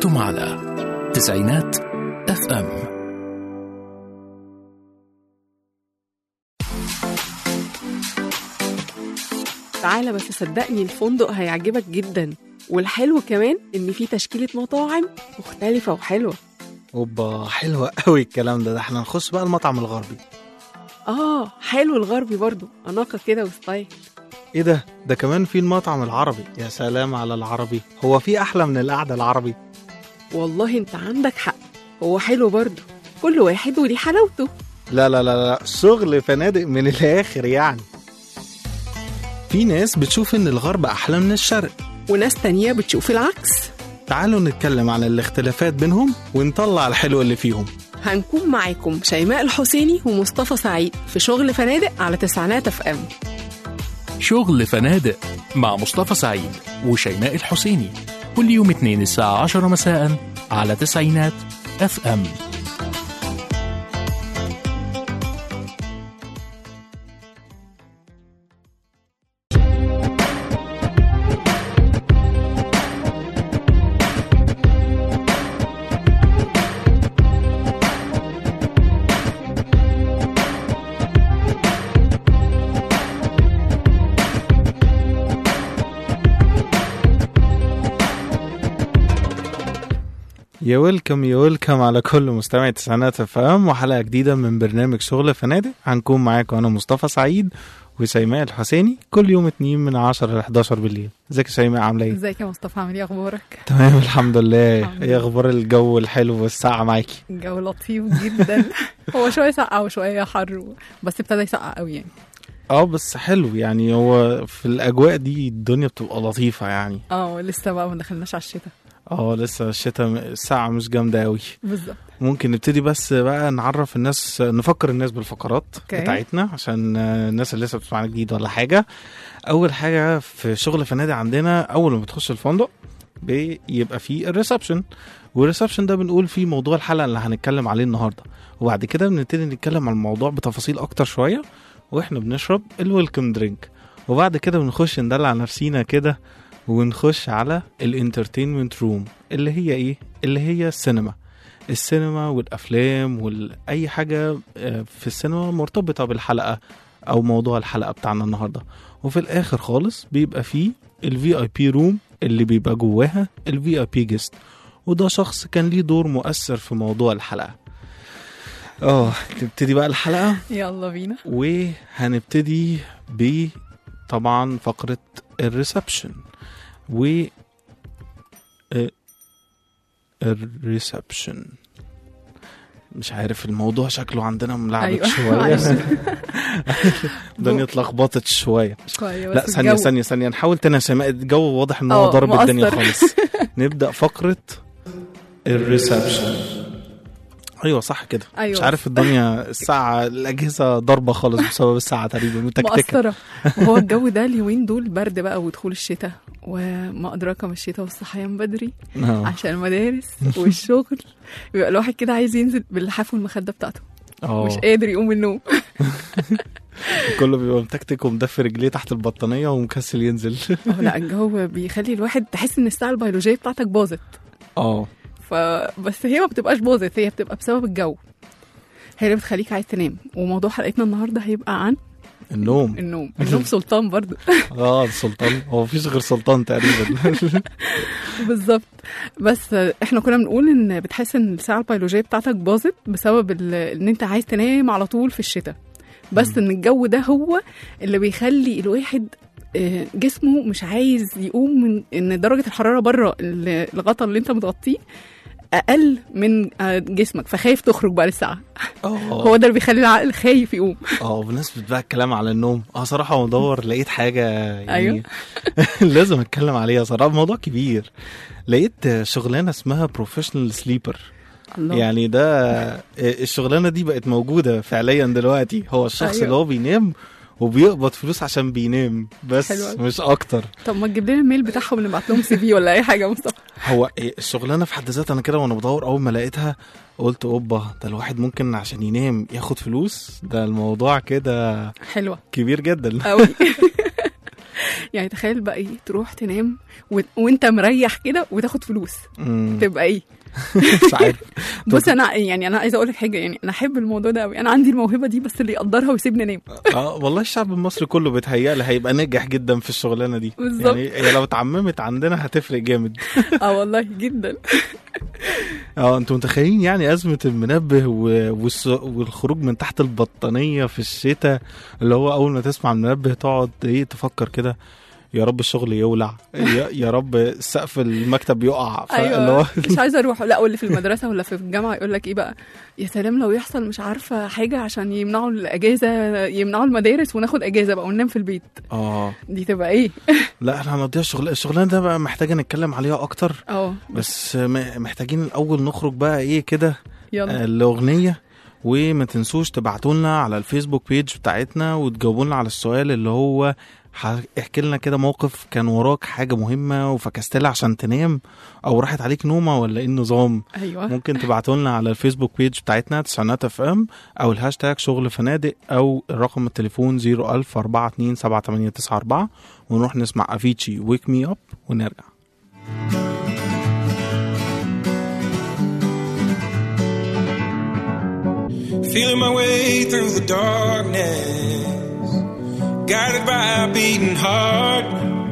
أنتم على تسعينات اف ام تعالى بس صدقني الفندق هيعجبك جدا والحلو كمان ان في تشكيله مطاعم مختلفه وحلوه اوبا حلوة قوي الكلام ده ده احنا نخش بقى المطعم الغربي اه حلو الغربي برضو اناقه كده وستايل ايه ده ده كمان في المطعم العربي يا سلام على العربي هو في احلى من القعدة العربي والله انت عندك حق هو حلو برضو كل واحد وليه حلاوته لا لا لا لا شغل فنادق من الاخر يعني في ناس بتشوف ان الغرب احلى من الشرق وناس تانية بتشوف العكس تعالوا نتكلم عن الاختلافات بينهم ونطلع الحلو اللي فيهم هنكون معاكم شيماء الحسيني ومصطفى سعيد في شغل فنادق على تسعينات اف ام شغل فنادق مع مصطفى سعيد وشيماء الحسيني كل يوم اثنين الساعة 10 مساء على تسعينات اف ام يا ويلكم يا ويلكم على كل مستمعي تسعينات اف ام وحلقه جديده من برنامج شغل فنادق هنكون معاكم انا مصطفى سعيد وشيماء الحسيني كل يوم اتنين من 10 ل 11 بالليل ازيك يا شيماء عامله ايه ازيك يا مصطفى عامل ايه اخبارك تمام الحمد لله الحمد ايه اخبار الجو الحلو والساعه معاكي الجو لطيف جدا هو شويه سقع وشويه حر و... بس ابتدى يسقع قوي يعني اه بس حلو يعني هو في الاجواء دي الدنيا بتبقى لطيفه يعني اه لسه بقى ما دخلناش على الشتاء اه لسه الشتاء م- الساعه مش جامده قوي بالظبط ممكن نبتدي بس بقى نعرف الناس نفكر الناس بالفقرات اوكي. بتاعتنا عشان آه، الناس اللي لسه بتسمعنا جديد ولا حاجه اول حاجه في شغل فنادق عندنا اول ما بتخش الفندق بيبقى فيه الريسبشن والريسبشن ده بنقول فيه موضوع الحلقه اللي هنتكلم عليه النهارده وبعد كده بنبتدي نتكلم عن الموضوع بتفاصيل اكتر شويه واحنا بنشرب الويلكم درينك وبعد كده بنخش ندلع نفسينا كده ونخش على الانترتينمنت روم اللي هي ايه اللي هي السينما السينما والافلام واي حاجه آه، في السينما مرتبطه بالحلقه او موضوع الحلقه بتاعنا النهارده وفي الاخر خالص بيبقى فيه الفي اي بي روم اللي بيبقى جواها الفي اي بي جيست وده شخص كان ليه دور مؤثر في موضوع الحلقه اه تبتدي بقى الحلقه يلا بينا وهنبتدي ب طبعا فقرة الريسبشن و آه، الريسبشن مش عارف الموضوع شكله عندنا ملعبك أيوة، شوية معلش. الدنيا اتلخبطت شوية شويه بس لا ثانية الجو- ثانية ثانية نحاول تاني يا شيماء الجو واضح ان هو اه، ضرب الدنيا مؤثر. خالص نبدأ فقرة الريسبشن ايوه صح كده أيوة. مش عارف الدنيا الساعة الأجهزة ضاربة خالص بسبب الساعة تقريبا متكتكة مؤثرة وهو الجو ده اليومين دول برد بقى ودخول الشتاء وما أدراك ما الشتاء والصحيان بدري اه عشان المدارس والشغل بيبقى الواحد كده عايز ينزل باللحاف والمخدة بتاعته اه مش قادر يقوم من النوم كله بيبقى متكتك ومدفي رجليه تحت البطانية ومكسل ينزل اه لا الجو بيخلي الواحد تحس ان الساعة البيولوجية بتاعتك باظت اه فبس هي ما بتبقاش باظت هي بتبقى بسبب الجو هي اللي بتخليك عايز تنام وموضوع حلقتنا النهارده هيبقى عن النوم النوم النوم سلطان برضو اه السلطان هو مفيش غير سلطان تقريبا بالظبط بس احنا كنا بنقول ان بتحس ان الساعه البيولوجيه بتاعتك باظت بسبب ال- ان انت عايز تنام على طول في الشتاء بس ان الجو ده هو اللي بيخلي الواحد آه، جسمه مش عايز يقوم من ان درجه الحراره بره ال- الغطا اللي انت متغطيه اقل من آه، جسمك فخايف تخرج بقى للساعه هو اه ده اللي بيخلي العقل خايف يقوم اه بمناسبة بقى الكلام على النوم اه صراحة مدور لقيت حاجة يعني أيوة. لازم اتكلم عليها صراحة موضوع كبير لقيت شغلانة اسمها بروفيشنال سليبر الله يعني ده الشغلانه دي بقت موجوده فعليا دلوقتي هو الشخص أيوة. اللي هو بينام وبيقبض فلوس عشان بينام بس حلو أوي. مش اكتر طب ما تجيب لنا الميل بتاعهم نبعت لهم سي في ولا اي حاجه يا مصطفى هو الشغلانه في حد ذاتها انا كده وانا بدور اول ما لقيتها قلت اوبا ده الواحد ممكن عشان ينام ياخد فلوس ده الموضوع كده حلوه كبير جدا قوي يعني تخيل بقى ايه تروح تنام و... وانت مريح كده وتاخد فلوس مم. تبقى ايه مش عارف بص انا يعني انا عايزه اقول لك حاجه يعني انا احب الموضوع ده قوي انا عندي الموهبه دي بس اللي يقدرها ويسيبني انام اه والله الشعب المصري كله بيتهيألي هيبقى ناجح جدا في الشغلانه دي بالظبط. يعني هي لو اتعممت عندنا هتفرق جامد اه والله جدا اه انتوا متخيلين يعني ازمه المنبه و- والس- والخروج من تحت البطانيه في الشتاء اللي هو اول ما تسمع المنبه تقعد ايه تفكر كده يا رب الشغل يولع يا, يا رب سقف المكتب يقع ف- اللي هو ايوه مش عايزه اروح لا واللي في المدرسه ولا في الجامعه يقول لك ايه بقى يا سلام لو يحصل مش عارفه حاجه عشان يمنعوا الاجازه يمنعوا المدارس وناخد اجازه بقى وننام في البيت اه دي تبقى ايه لا احنا هنضيع الشغل الشغلانه ده بقى محتاجه نتكلم عليها اكتر اه بس م- محتاجين الاول نخرج بقى ايه كده يلا آه، الاغنيه وما تنسوش تبعتوا لنا على الفيسبوك بيج بتاعتنا وتجاوبوا لنا على السؤال اللي هو ح- احكي لنا كده موقف كان وراك حاجه مهمه وفكست لها عشان تنام او راحت عليك نومه ولا ايه النظام ايوه ممكن تبعتوا لنا على الفيسبوك بيج بتاعتنا تسعينات اف ام او الهاشتاج شغل فنادق او رقم التليفون 01000 427 ونروح نسمع افيتشي ويك مي اب ونرجع Feeling my way through the darkness, guided by a beating heart.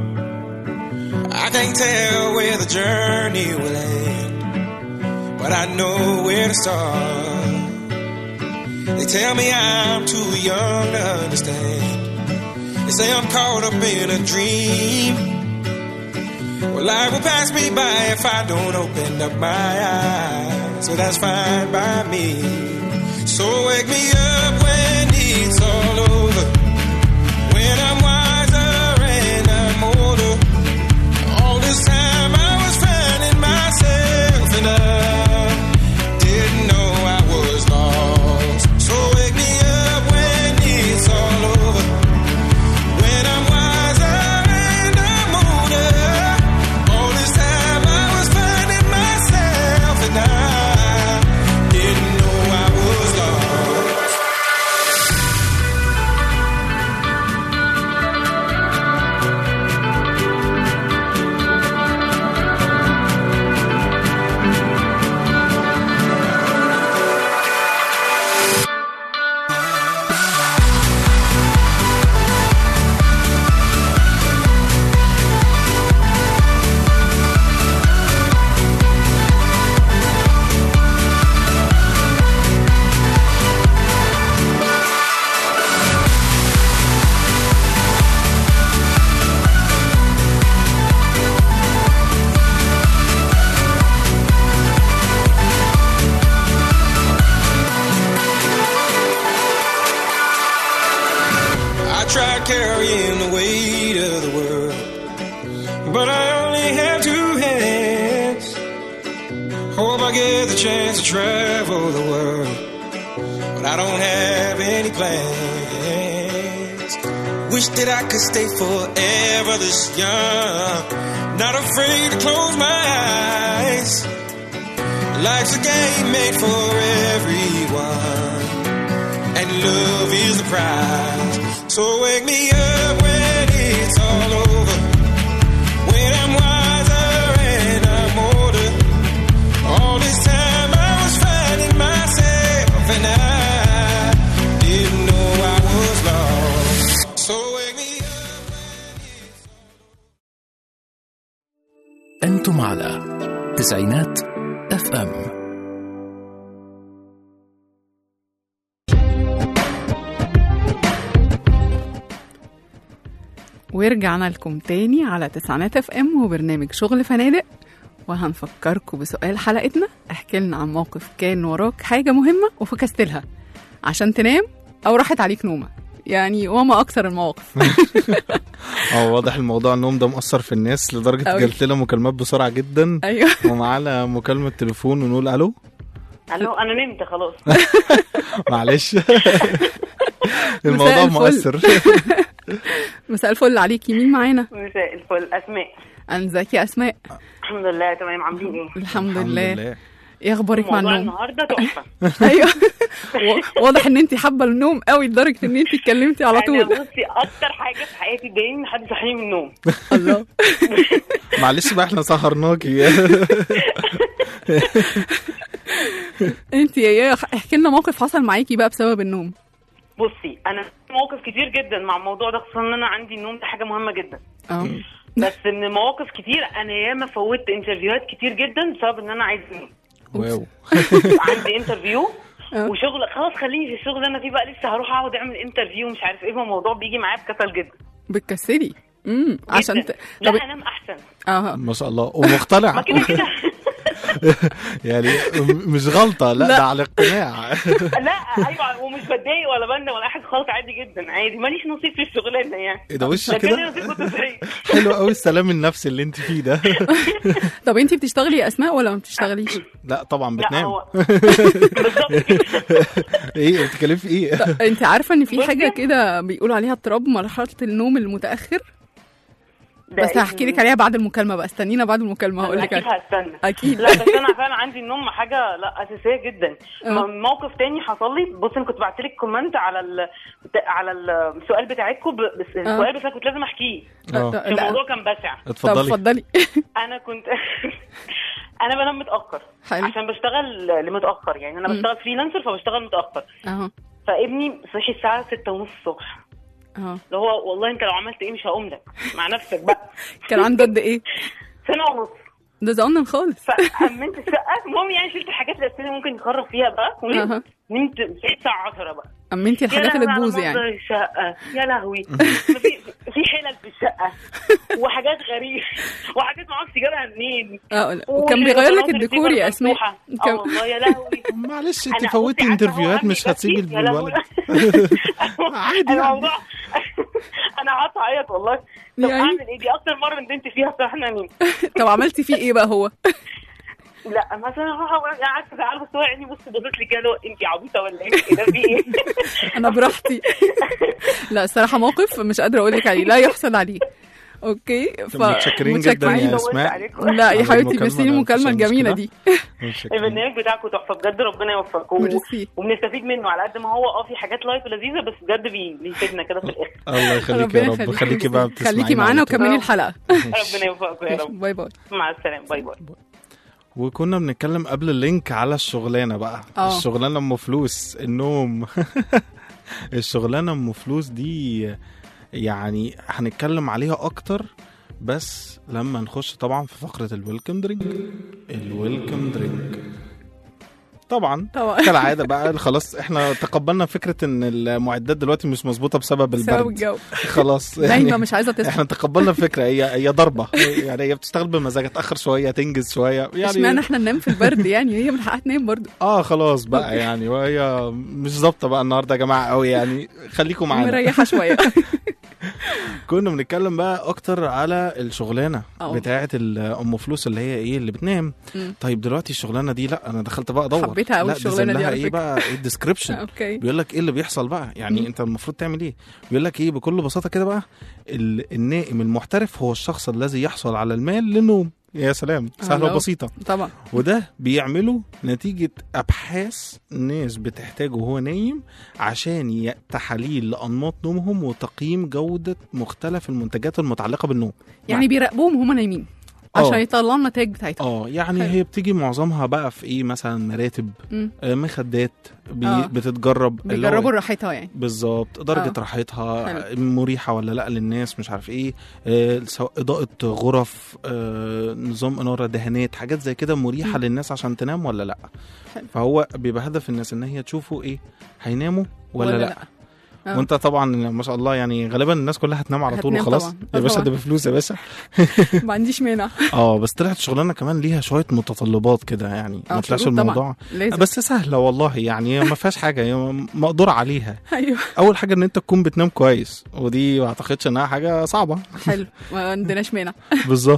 I can't tell where the journey will end, but I know where to start. They tell me I'm too young to understand. They say I'm caught up in a dream. Well, life will pass me by if I don't open up my eyes. So that's fine by me. So wake me up when it's all over. When I'm wiser and I'm older. All this time I was finding myself and I didn't know I was lost. So wake me up when it's all over. When I'm wiser and I'm older. All this time I was finding myself and I didn't know I was lost. I tried carrying the weight of the world, but I only have two hands. Hope I get the chance to travel the world, but I don't have any plans. Wish that I could stay forever this young, not afraid to close my eyes. Life's a game made for everyone and love is the prize. So wake me up when it's all over. When I'm wiser and I'm older. All this time I was finding myself and I didn't know I was lost. So wake me up. أنتم على تسعينات اف ام ورجعنا لكم تاني على تسعينات اف ام وبرنامج شغل فنادق وهنفكركم بسؤال حلقتنا احكي لنا عن موقف كان وراك حاجة مهمة وفكست لها عشان تنام او راحت عليك نومة يعني وما اكثر المواقف اه واضح الموضوع النوم ده مأثر في الناس لدرجة أوي. جالت لنا مكالمات بسرعة جدا ايوه ومعانا مكالمة تليفون ونقول الو الو انا نمت خلاص معلش الموضوع الفل. مؤثر مساء الفل عليكي مين معانا مساء الفل اسماء انا ازيك يا اسماء الحمد لله تمام عاملين ايه الحمد لله ايه اخبارك مع موضوع النوم النهارده تحفه ايوه و- واضح ان انت حابه النوم قوي لدرجه ان انت اتكلمتي على انا طول بصي اكتر حاجه في حياتي تضايقني ان حد يصحيني من النوم الله معلش بقى احنا سهرناكي انت يا يا احكي لنا موقف حصل معاكي بقى بسبب النوم بصي انا في مواقف كتير جدا مع الموضوع ده خصوصا ان انا عندي النوم ده حاجه مهمه جدا اه بس من مواقف كتير انا ياما فوتت انترفيوهات كتير جدا بسبب ان انا عايز انام واو عندي انترفيو آه. وشغل خلاص خليني في الشغل اللي انا فيه بقى لسه هروح اقعد اعمل انترفيو مش عارف ايه الموضوع بيجي معايا بكسل جدا بتكسلي امم عشان جداً. ت... لا طب انام احسن اه ما شاء الله ومقتنع ما كده كده يعني م- مش غلطه لا, لا. ده على اقتناع لا ايوه ومش بتضايق ولا بندم ولا حاجه خالص عادي جدا عادي ماليش نصيب في الشغلانه يعني ايه ده وش لكن لي كده نصيب كنت سعيد حلو قوي السلام النفسي اللي انت فيه ده طب انت بتشتغلي يا اسماء ولا ما بتشتغليش لا طبعا لا بتنام هو بالظبط كده ايه بتتكلمي في ايه انت عارفه ان في بصي. حاجه كده بيقولوا عليها اضطراب مرحله النوم المتاخر ده بس هحكي لك عليها بعد المكالمه بقى استنينا بعد المكالمه هقول لك اكيد عليها. هستنى اكيد لا بس انا فعلا عندي النوم حاجه لا اساسيه جدا اه. م- موقف تاني حصل لي بص انا كنت بعت لك كومنت على ال... على السؤال بتاعتكم ب- بس السؤال بس انا كنت لازم احكيه اه عشان لا. الموضوع كان بشع طب اتفضلي اتفضلي انا كنت انا بنام متاخر حلو. عشان بشتغل لمتاخر يعني انا مم. بشتغل فريلانسر فبشتغل متاخر اهو فابني صحي الساعه 6 ونص الصبح اهو اللي هو والله انت لو عملت ايه مش هقوم لك مع نفسك بقى كان عنده قد ايه سنه ونص ده زقنا خالص فأمنت الشقة المهم يعني شلت الحاجات الأساسية اللي ممكن يخرب فيها بقى أها. ونمت نمت لغاية الساعة 10 بقى امنتي يا الحاجات لهوي اللي على تبوظ منظر يعني الشقة يا لهوي في في حلل في الشقة وحاجات غريبة وحاجات ما اعرفش جابها منين اه وكان بيغير لك والبنات الديكور يا اسماء مفتوحة. اه كان- والله يا لهوي معلش أنا انت فوتي بصي عارفة هو انترفيوهات عمي مش هتسيبي بس يا لهوي. الولد عادي يعني. الموضوع انا قعدت اعيط والله طب يعني؟ اعمل ايه دي اكتر مره ندمت فيها بصراحه انا طب عملتي فيه ايه بقى هو لا مثلا هو قعدت ازعله بس هو يعني بص بصيت لي كده اللي هو انت عبيطه ولا ايه إيه ده في ايه؟ انا براحتي لا الصراحه موقف مش قادره اقول لك عليه لا يحصل عليه اوكي ف متشكرين جدا متشكرين. يا اسماء عليكم. لا يا على حبيبتي المكالمة ميرسي ده المكالمه مفيش الجميله مشكلة. دي متشكرين. البرنامج بتاعكم تحفه بجد ربنا يوفقكم و- ميرسي. وبنستفيد منه على قد ما هو اه في حاجات لايف لذيذه بس بجد بي- بيفيدنا كده في الاخر الله يخليك يا رب خليكي بقى بتسمعينا خليكي معانا على طول. وكملي الحلقه ربنا يوفقكم يا رب باي باي مع السلامه باي باي وكنا بنتكلم قبل اللينك على الشغلانه بقى اه. الشغلانه ام فلوس النوم الشغلانه ام فلوس دي يعني هنتكلم عليها اكتر بس لما نخش طبعا في فقره الويلكم درينك الويلكم درينك طبعا طبعا كالعاده بقى خلاص احنا تقبلنا فكره ان المعدات دلوقتي مش مظبوطه بسبب بسبب البرد الجو خلاص نايمه مش عايزه تصحى احنا تقبلنا الفكره هي هي ضربه يعني هي بتشتغل بمزاج تاخر شويه تنجز شويه اشمعنى يعني احنا ننام في البرد يعني هي من حقها تنام برضه اه خلاص بقى يعني وهي مش ظابطه بقى النهارده يا جماعه قوي يعني خليكم معانا مريحه شويه كنا بنتكلم بقى اكتر على الشغلانه اه. بتاعه ال- ام فلوس اللي هي ايه اللي بتنام مم. طيب دلوقتي الشغلانه دي لا انا دخلت بقى ادور حبيتها أوي لا الشغلانة دي لها على ايه فكرة. بقى ايه الديسكربشن اوكي بيقول لك ايه اللي بيحصل بقى يعني مم. انت المفروض تعمل ايه بيقول لك ايه بكل بساطه كده بقى ال- النائم المحترف هو الشخص الذي يحصل على المال للنوم يا سلام سهله الله. وبسيطه طبعا وده بيعمله نتيجة أبحاث ناس بتحتاجه وهو نايم عشان ي- تحاليل لأنماط نومهم وتقييم جودة مختلف المنتجات المتعلقة بالنوم يعني بيراقبوهم وهم نايمين اه. عشان يطلعوا النتائج بتاعتهم اه يعني حلو. هي بتيجي معظمها بقى في ايه مثلا مراتب مم. آه، مخدات بي اه. بتتجرب اللي هو بيجربوا راحتها يعني بالظبط درجة اه. راحتها حلو. مريحة ولا لا للناس مش عارف ايه آه، سواء إضاءة غرف آه، نظام إنارة دهانات حاجات زي كده مريحة مم. للناس عشان تنام ولا لا حلو. فهو بيبقى هدف الناس ان هي تشوفوا ايه هيناموا ولا, ولا لا, لا. اه. وانت طبعا ما شاء الله يعني غالبا الناس كلها هتنام على طول هتنام وخلاص طبعا. يا اه باشا طبعا. ده بفلوس يا باشا ما عنديش مانع اه بس طلعت الشغلانه كمان ليها شويه متطلبات كده يعني اه، ما طلعش شروط طبعا. الموضوع لازم بس سهله والله يعني ما فيهاش حاجه هي مقدور عليها ايوه اول حاجه ان انت تكون بتنام كويس ودي ما اعتقدش انها حاجه صعبه حلو ما عندناش مانع بالظبط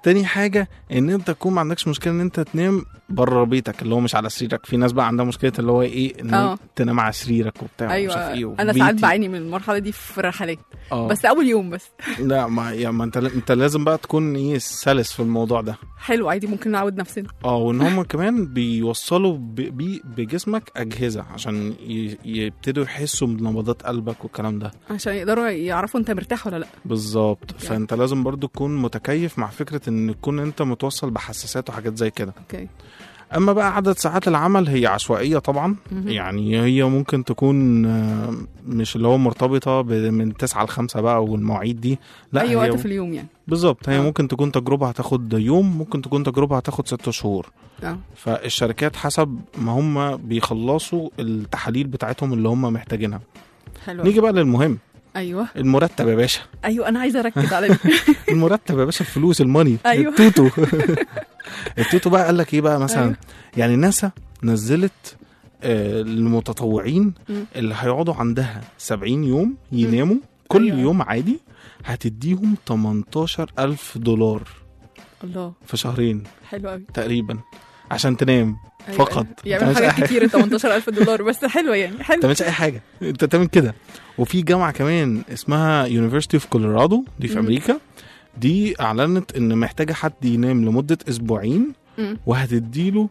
تاني حاجه ان انت تكون ما عندكش مشكله ان انت تنام بره بيتك اللي هو مش على سريرك في ناس بقى عندها مشكله اللي هو ايه ان آه. تنام على سريرك وبتاع ايوه ومش عارف ايه انا ساعات وبيتي. بعاني من المرحله دي في الرحلات آه. بس اول يوم بس لا ما يعني ما انت انت لازم بقى تكون ايه سلس في الموضوع ده حلو عادي ممكن نعود نفسنا اه وان هم كمان بيوصلوا ب- بي بجسمك اجهزه عشان ي- يبتدوا يحسوا بنبضات قلبك والكلام ده عشان يقدروا يعرفوا انت مرتاح ولا لا بالظبط فانت لازم برضو تكون متكيف مع فكره ان تكون انت متوصل بحساسات وحاجات زي كده اوكي اما بقى عدد ساعات العمل هي عشوائيه طبعا مهم. يعني هي ممكن تكون آه، مش اللي هو مرتبطه ب- من 9 ل 5 بقى والمواعيد دي لا اي هي وقت في اليوم يعني بالظبط هي آه. ممكن ممكن تكون تجربه هتاخد يوم ممكن تكون تجربه هتاخد 6 شهور اه فالشركات حسب ما هم بيخلصوا التحاليل بتاعتهم اللي هم محتاجينها حلو نيجي بقى للمهم ايوه المرتب يا باشا ايوه انا عايزه اركز على دي المرتب يا باشا الفلوس الماني أيوة. التوتو التوتو بقى قال لك ايه بقى مثلا أيوة. يعني ناسا نزلت آه، المتطوعين مم. اللي هيقعدوا عندها 70 يوم يناموا كل أيوة. يوم عادي هتديهم 18 ألف دولار الله في شهرين حلو قوي تقريبا عشان تنام أيوة. فقط يعمل تعملش حاجات أي حاجة. كتير 18000 دولار بس حلوه يعني حلو تعملش اي حاجه انت تعمل كده وفي جامعه كمان اسمها يونيفرسيتي اوف كولورادو دي في مم. امريكا دي اعلنت ان محتاجه حد ينام لمده اسبوعين مم. وهتديله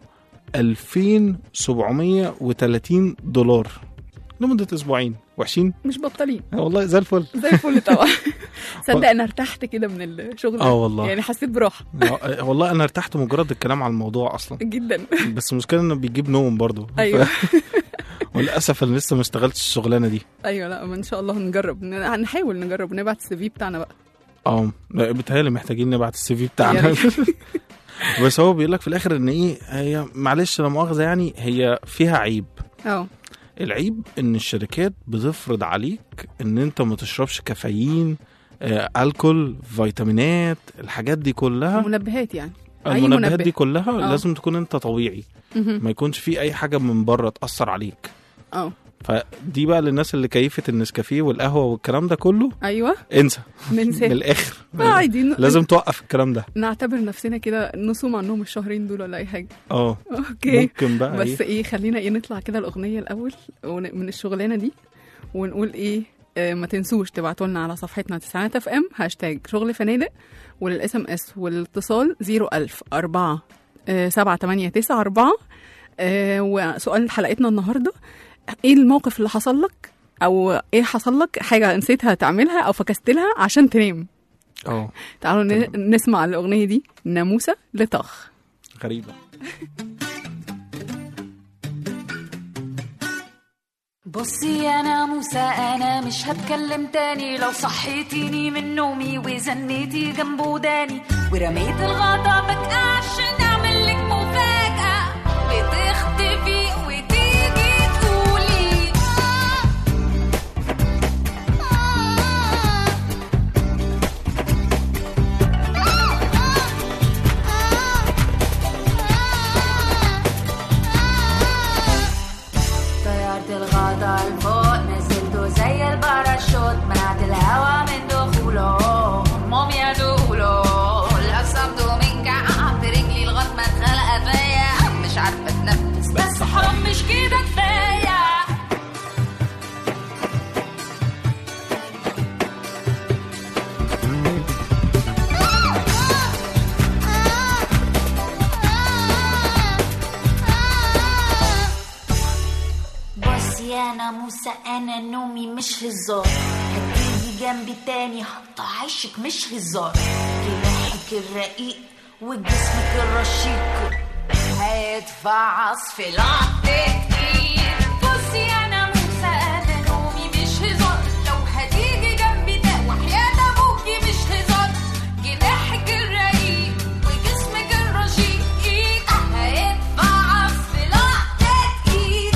2730 دولار لمده اسبوعين وحشين مش بطالين آه والله زي الفل زي الفل طبعا صدق انا ارتحت كده من الشغل ده. اه والله يعني حسيت براحه آه، والله انا ارتحت مجرد الكلام على الموضوع اصلا جدا بس المشكله انه بيجيب نوم برضو ايوه وللاسف انا لسه ما اشتغلتش الشغلانه دي ايوه لا ما ان شاء الله هنجرب ن- هنحاول نجرب ونبعت السي في بتاعنا بقى اه لا، بيتهيألي محتاجين نبعت السي في يا بتاعنا ريت. بس هو بيقول لك في الاخر ان ايه هي معلش لا مؤاخذه يعني هي فيها عيب اه العيب ان الشركات بتفرض عليك ان انت ما تشربش كافيين آه، الكول فيتامينات الحاجات دي كلها منبهات يعني أي المنبهات منبه. دي كلها آه. لازم تكون انت طبيعي مهم. ما يكونش في اي حاجه من بره تاثر عليك اه فدي بقى للناس اللي كيفت النسكافيه والقهوه والكلام ده كله ايوه انسى من ننسى الاخر آه، عادي ن- لازم توقف الكلام ده نعتبر نفسنا كده نصوم عنهم الشهرين دول ولا اي حاجه اه اوكي ممكن بقى بس ايه ايه خلينا ايه نطلع كده الاغنيه الاول ون- من الشغلانه دي ونقول ايه آه ما تنسوش تبعتوا لنا على صفحتنا تسعينات اف ام هاشتاج شغل فنادق وللاس ام اس والاتصال 01000 4 7 8 9 4 وسؤال حلقتنا النهارده ايه الموقف اللي حصل لك او ايه حصل لك حاجه نسيتها تعملها او فكست لها عشان تنام اه تعالوا ن- نسمع الاغنيه دي ناموسه لطخ غريبه بصي يا ناموسة أنا مش هتكلم تاني لو صحيتيني من نومي وزنيتي جنب وداني ورميت الغطا فجأة عشان أعمل لك مفاجأة بتختفي وتيجي تقولي طيرت الغطا لفوق نزلته زي الباراشوت منعت الهوا من دخوله همهم يا دوله لقصمته من كعب رجلي لغايه ما اتخلق فيا مش عارفه اتنفس بس حرام مش كده كفايه بص يا ناموسة أنا نومي مش هزار هتيجي جنبي تاني هقطع عيشك مش هزار جناحك الرقيق وجسمك الرشيق هيدفع عصف لقطة ايد بص يا ناموسة أنا نومي مش هزار لو هتيجي جنبي ده وحياة أبوكي مش هزار جناحك الرقيق وجسمك الرشيق هيدفع عصف لقطة ايد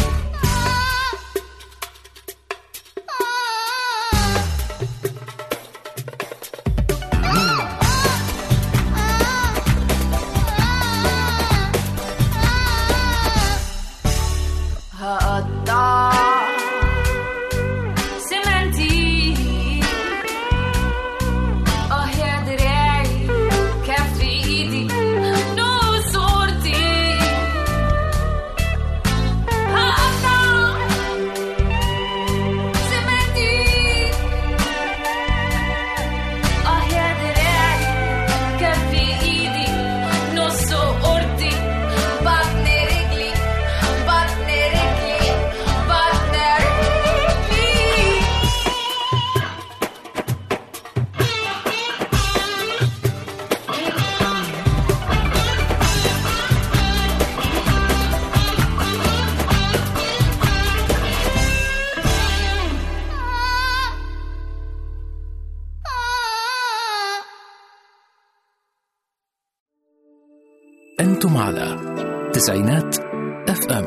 أنتم على تسعينات اف ام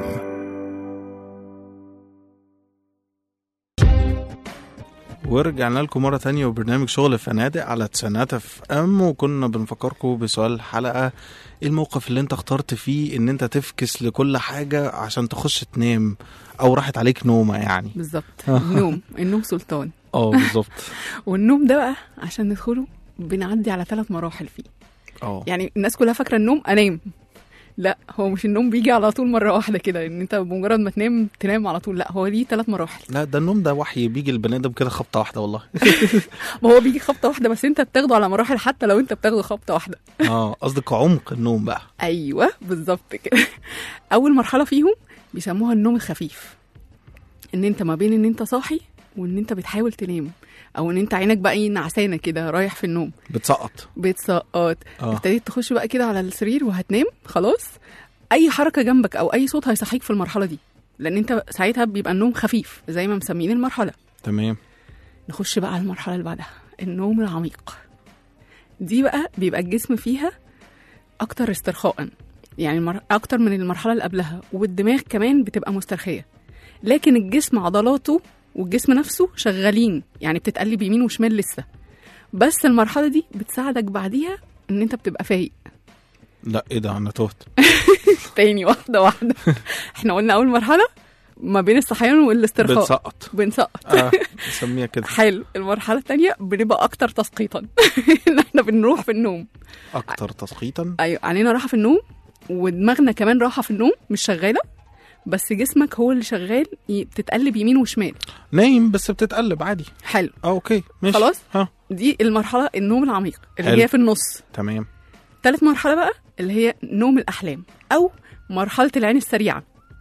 ورجعنا لكم مرة تانية وبرنامج شغل فنادق على تسعينات اف ام وكنا بنفكركم بسؤال الحلقة ايه الموقف اللي انت اخترت فيه ان انت تفكس لكل حاجة عشان تخش تنام او راحت عليك نومة يعني بالظبط النوم النوم سلطان اه بالظبط والنوم ده بقى عشان ندخله بنعدي على ثلاث مراحل فيه اه يعني الناس كلها فاكره النوم انام لا هو مش النوم بيجي على طول مره واحده كده ان انت بمجرد ما تنام تنام على طول لا هو ليه ثلاث مراحل لا ده النوم ده وحي بيجي البني ادم كده خبطة واحدة والله ما هو بيجي خبطه واحده بس انت بتاخده على مراحل حتى لو انت بتاخده خبطه واحده اه قصدك عمق النوم بقى ايوه بالظبط كده اول مرحله فيهم بيسموها النوم الخفيف ان انت ما بين ان انت صاحي وان انت بتحاول تنام او ان انت عينك بقى ايه نعسانه كده رايح في النوم بتسقط بتسقط اه ابتديت تخش بقى كده على السرير وهتنام خلاص اي حركه جنبك او اي صوت هيصحيك في المرحله دي لان انت ساعتها بيبقى النوم خفيف زي ما مسمين المرحله تمام نخش بقى على المرحله اللي بعدها النوم العميق دي بقى بيبقى الجسم فيها اكتر استرخاء يعني المر... اكتر من المرحله اللي قبلها والدماغ كمان بتبقى مسترخيه لكن الجسم عضلاته والجسم نفسه شغالين يعني بتتقلب يمين وشمال لسه بس المرحله دي بتساعدك بعديها ان انت بتبقى فايق لا ايه ده انا تهت تاني واحده واحده احنا قلنا اول مرحله ما بين الصحيان والاسترخاء بتسقط بنسقط اه نسميها كده حلو المرحله الثانيه بنبقى اكتر تسقيطا ان احنا بنروح في النوم اكتر تسقيطا ايوه علينا راحه في النوم ودماغنا كمان راحه في النوم مش شغاله بس جسمك هو اللي شغال ي- بتتقلب يمين وشمال نايم بس بتتقلب عادي حلو اه اوكي ماشي خلاص؟ ها دي المرحله النوم العميق اللي حلو. هي في النص تمام ثالث مرحله بقى اللي هي نوم الاحلام او مرحله العين السريعه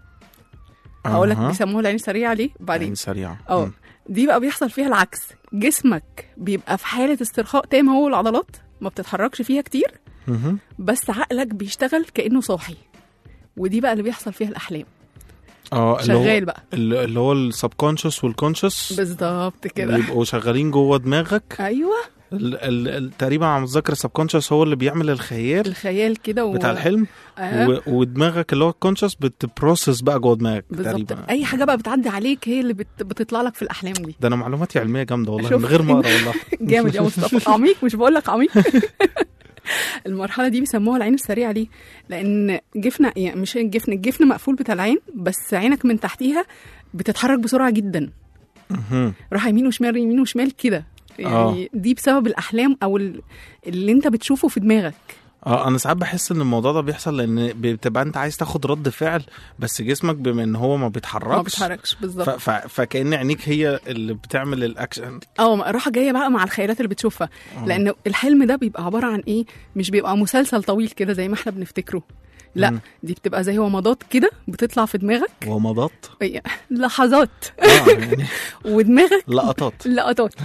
هقول لك أها. بيسموها العين السريعه ليه بعدين عين سريعة اه مم. دي بقى بيحصل فيها العكس جسمك بيبقى في حاله استرخاء تام هو العضلات ما بتتحركش فيها كتير مهم. بس عقلك بيشتغل كانه صاحي ودي بقى اللي بيحصل فيها الاحلام اه اللي هو شغال بقى اللي هو السبكونشس والكونشس بالظبط كده بيبقوا شغالين جوه دماغك ايوه ال ال ال تقريبا على ما اتذكر السبكونشس هو اللي بيعمل الخيال الخيال كده و... بتاع الحلم آه. و ودماغك اللي هو الكونشس بتبروسس بقى جوه دماغك بالظبط تقريبا اي حاجه بقى بتعدي عليك هي اللي بت... بتطلع لك في الاحلام دي ده انا معلوماتي علميه جامده والله شوف. من غير ما اقرا والله جامد يا مصطفى عميق مش بقول لك عميق المرحله دي بيسموها العين السريعه ليه لان جفن يعني مش الجفن الجفن مقفول بتاع العين بس عينك من تحتيها بتتحرك بسرعه جدا مهم. راح يمين وشمال يمين وشمال كده يعني دي بسبب الاحلام او ال- اللي انت بتشوفه في دماغك اه انا ساعات بحس ان الموضوع ده بيحصل لان بتبقى انت عايز تاخد رد فعل بس جسمك بما ان هو ما بيتحركش ما بتحركش ف... بالظبط ف... فكأن عينيك هي اللي بتعمل الاكشن اه راحه جايه بقى مع الخيالات اللي بتشوفها لان الحلم ده بيبقى عباره عن ايه مش بيبقى مسلسل طويل كده زي ما احنا بنفتكره لا مم. دي بتبقى زي ومضات كده بتطلع في دماغك ومضات هي لحظات اه يعني ودماغك لقطات لقطات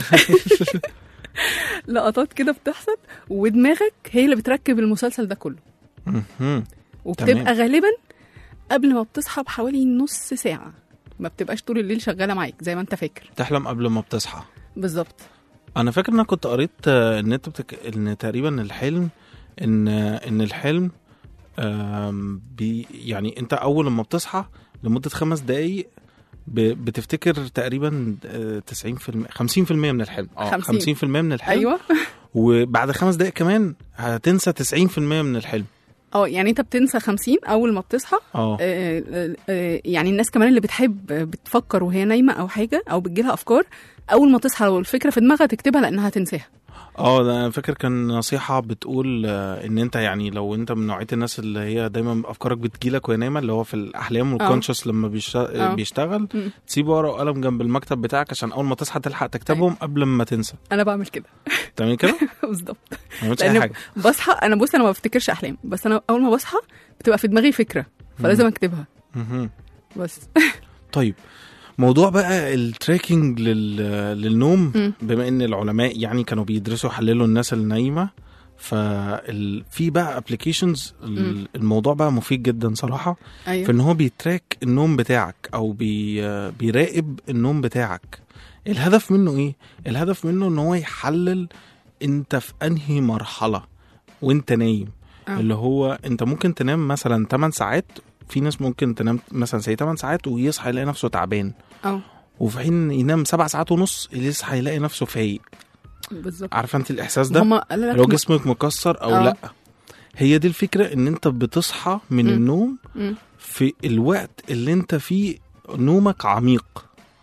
لقطات كده بتحصل ودماغك هي اللي بتركب المسلسل ده كله مهم. وبتبقى تمام. غالبا قبل ما بتصحى بحوالي نص ساعة ما بتبقاش طول الليل شغالة معاك زي ما انت فاكر تحلم قبل ما بتصحى بالظبط انا فاكر ان انا كنت قريت آه، ان انت بتك... ان تقريبا الحلم ان آه، ان الحلم آم، بي يعني انت اول لما بتصحى لمده خمس دقايق ب... بتفتكر تقريبا آه، 90% 50% من الحلم اه 50. 50% من الحلم ايوه وبعد خمس دقايق كمان هتنسى 90% من الحلم اه يعني انت بتنسى 50 اول ما بتصحى اه آه، آه، آه، يعني الناس كمان اللي بتحب آه، بتفكر وهي نايمة او حاجة او بتجيلها افكار اول ما تصحى لو الفكرة في دماغها تكتبها لانها هتنساها اه ده انا فاكر كان نصيحه بتقول آه، ان انت يعني لو انت من نوعيه الناس اللي هي دايما افكارك بتجيلك وهي نايمه اللي هو في الاحلام والكونشس لما بيشت- آه. بيشتغل مم. تسيب ورقه وقلم جنب المكتب بتاعك عشان اول ما تصحى تلحق تكتبهم قبل ما تنسى انا بعمل كده تعمل كده بالظبط ما عملتش اي لان حاجه بصحى انا بص انا ما بفتكرش احلام بس انا اول ما بصحى بتبقى في دماغي فكرة فلازم اكتبها مهم. بس طيب موضوع بقى التراكنج لل... للنوم مم. بما ان العلماء يعني كانوا بيدرسوا يحللوا الناس النايمه فال... في بقى ابلكيشنز مم. الموضوع بقى مفيد جدا صراحه في ايوه ان هو بيتراك النوم بتاعك او بي... بيراقب النوم بتاعك الهدف منه ايه الهدف منه ان هو يحلل انت في انهي مرحله وانت نايم آه. اللي هو انت ممكن تنام مثلا 8 ساعات في ناس ممكن تنام مثلا زي 8 ساعات ويصحى يلاقي نفسه تعبان اه وفي حين ينام 7 ساعات ونص يصحى يلاقي نفسه فايق بالظبط عارفه انت الاحساس ده هما قال لو لك جسمك مكسر او آه. لا هي دي الفكره ان انت بتصحى من مم. النوم مم. في الوقت اللي انت فيه نومك عميق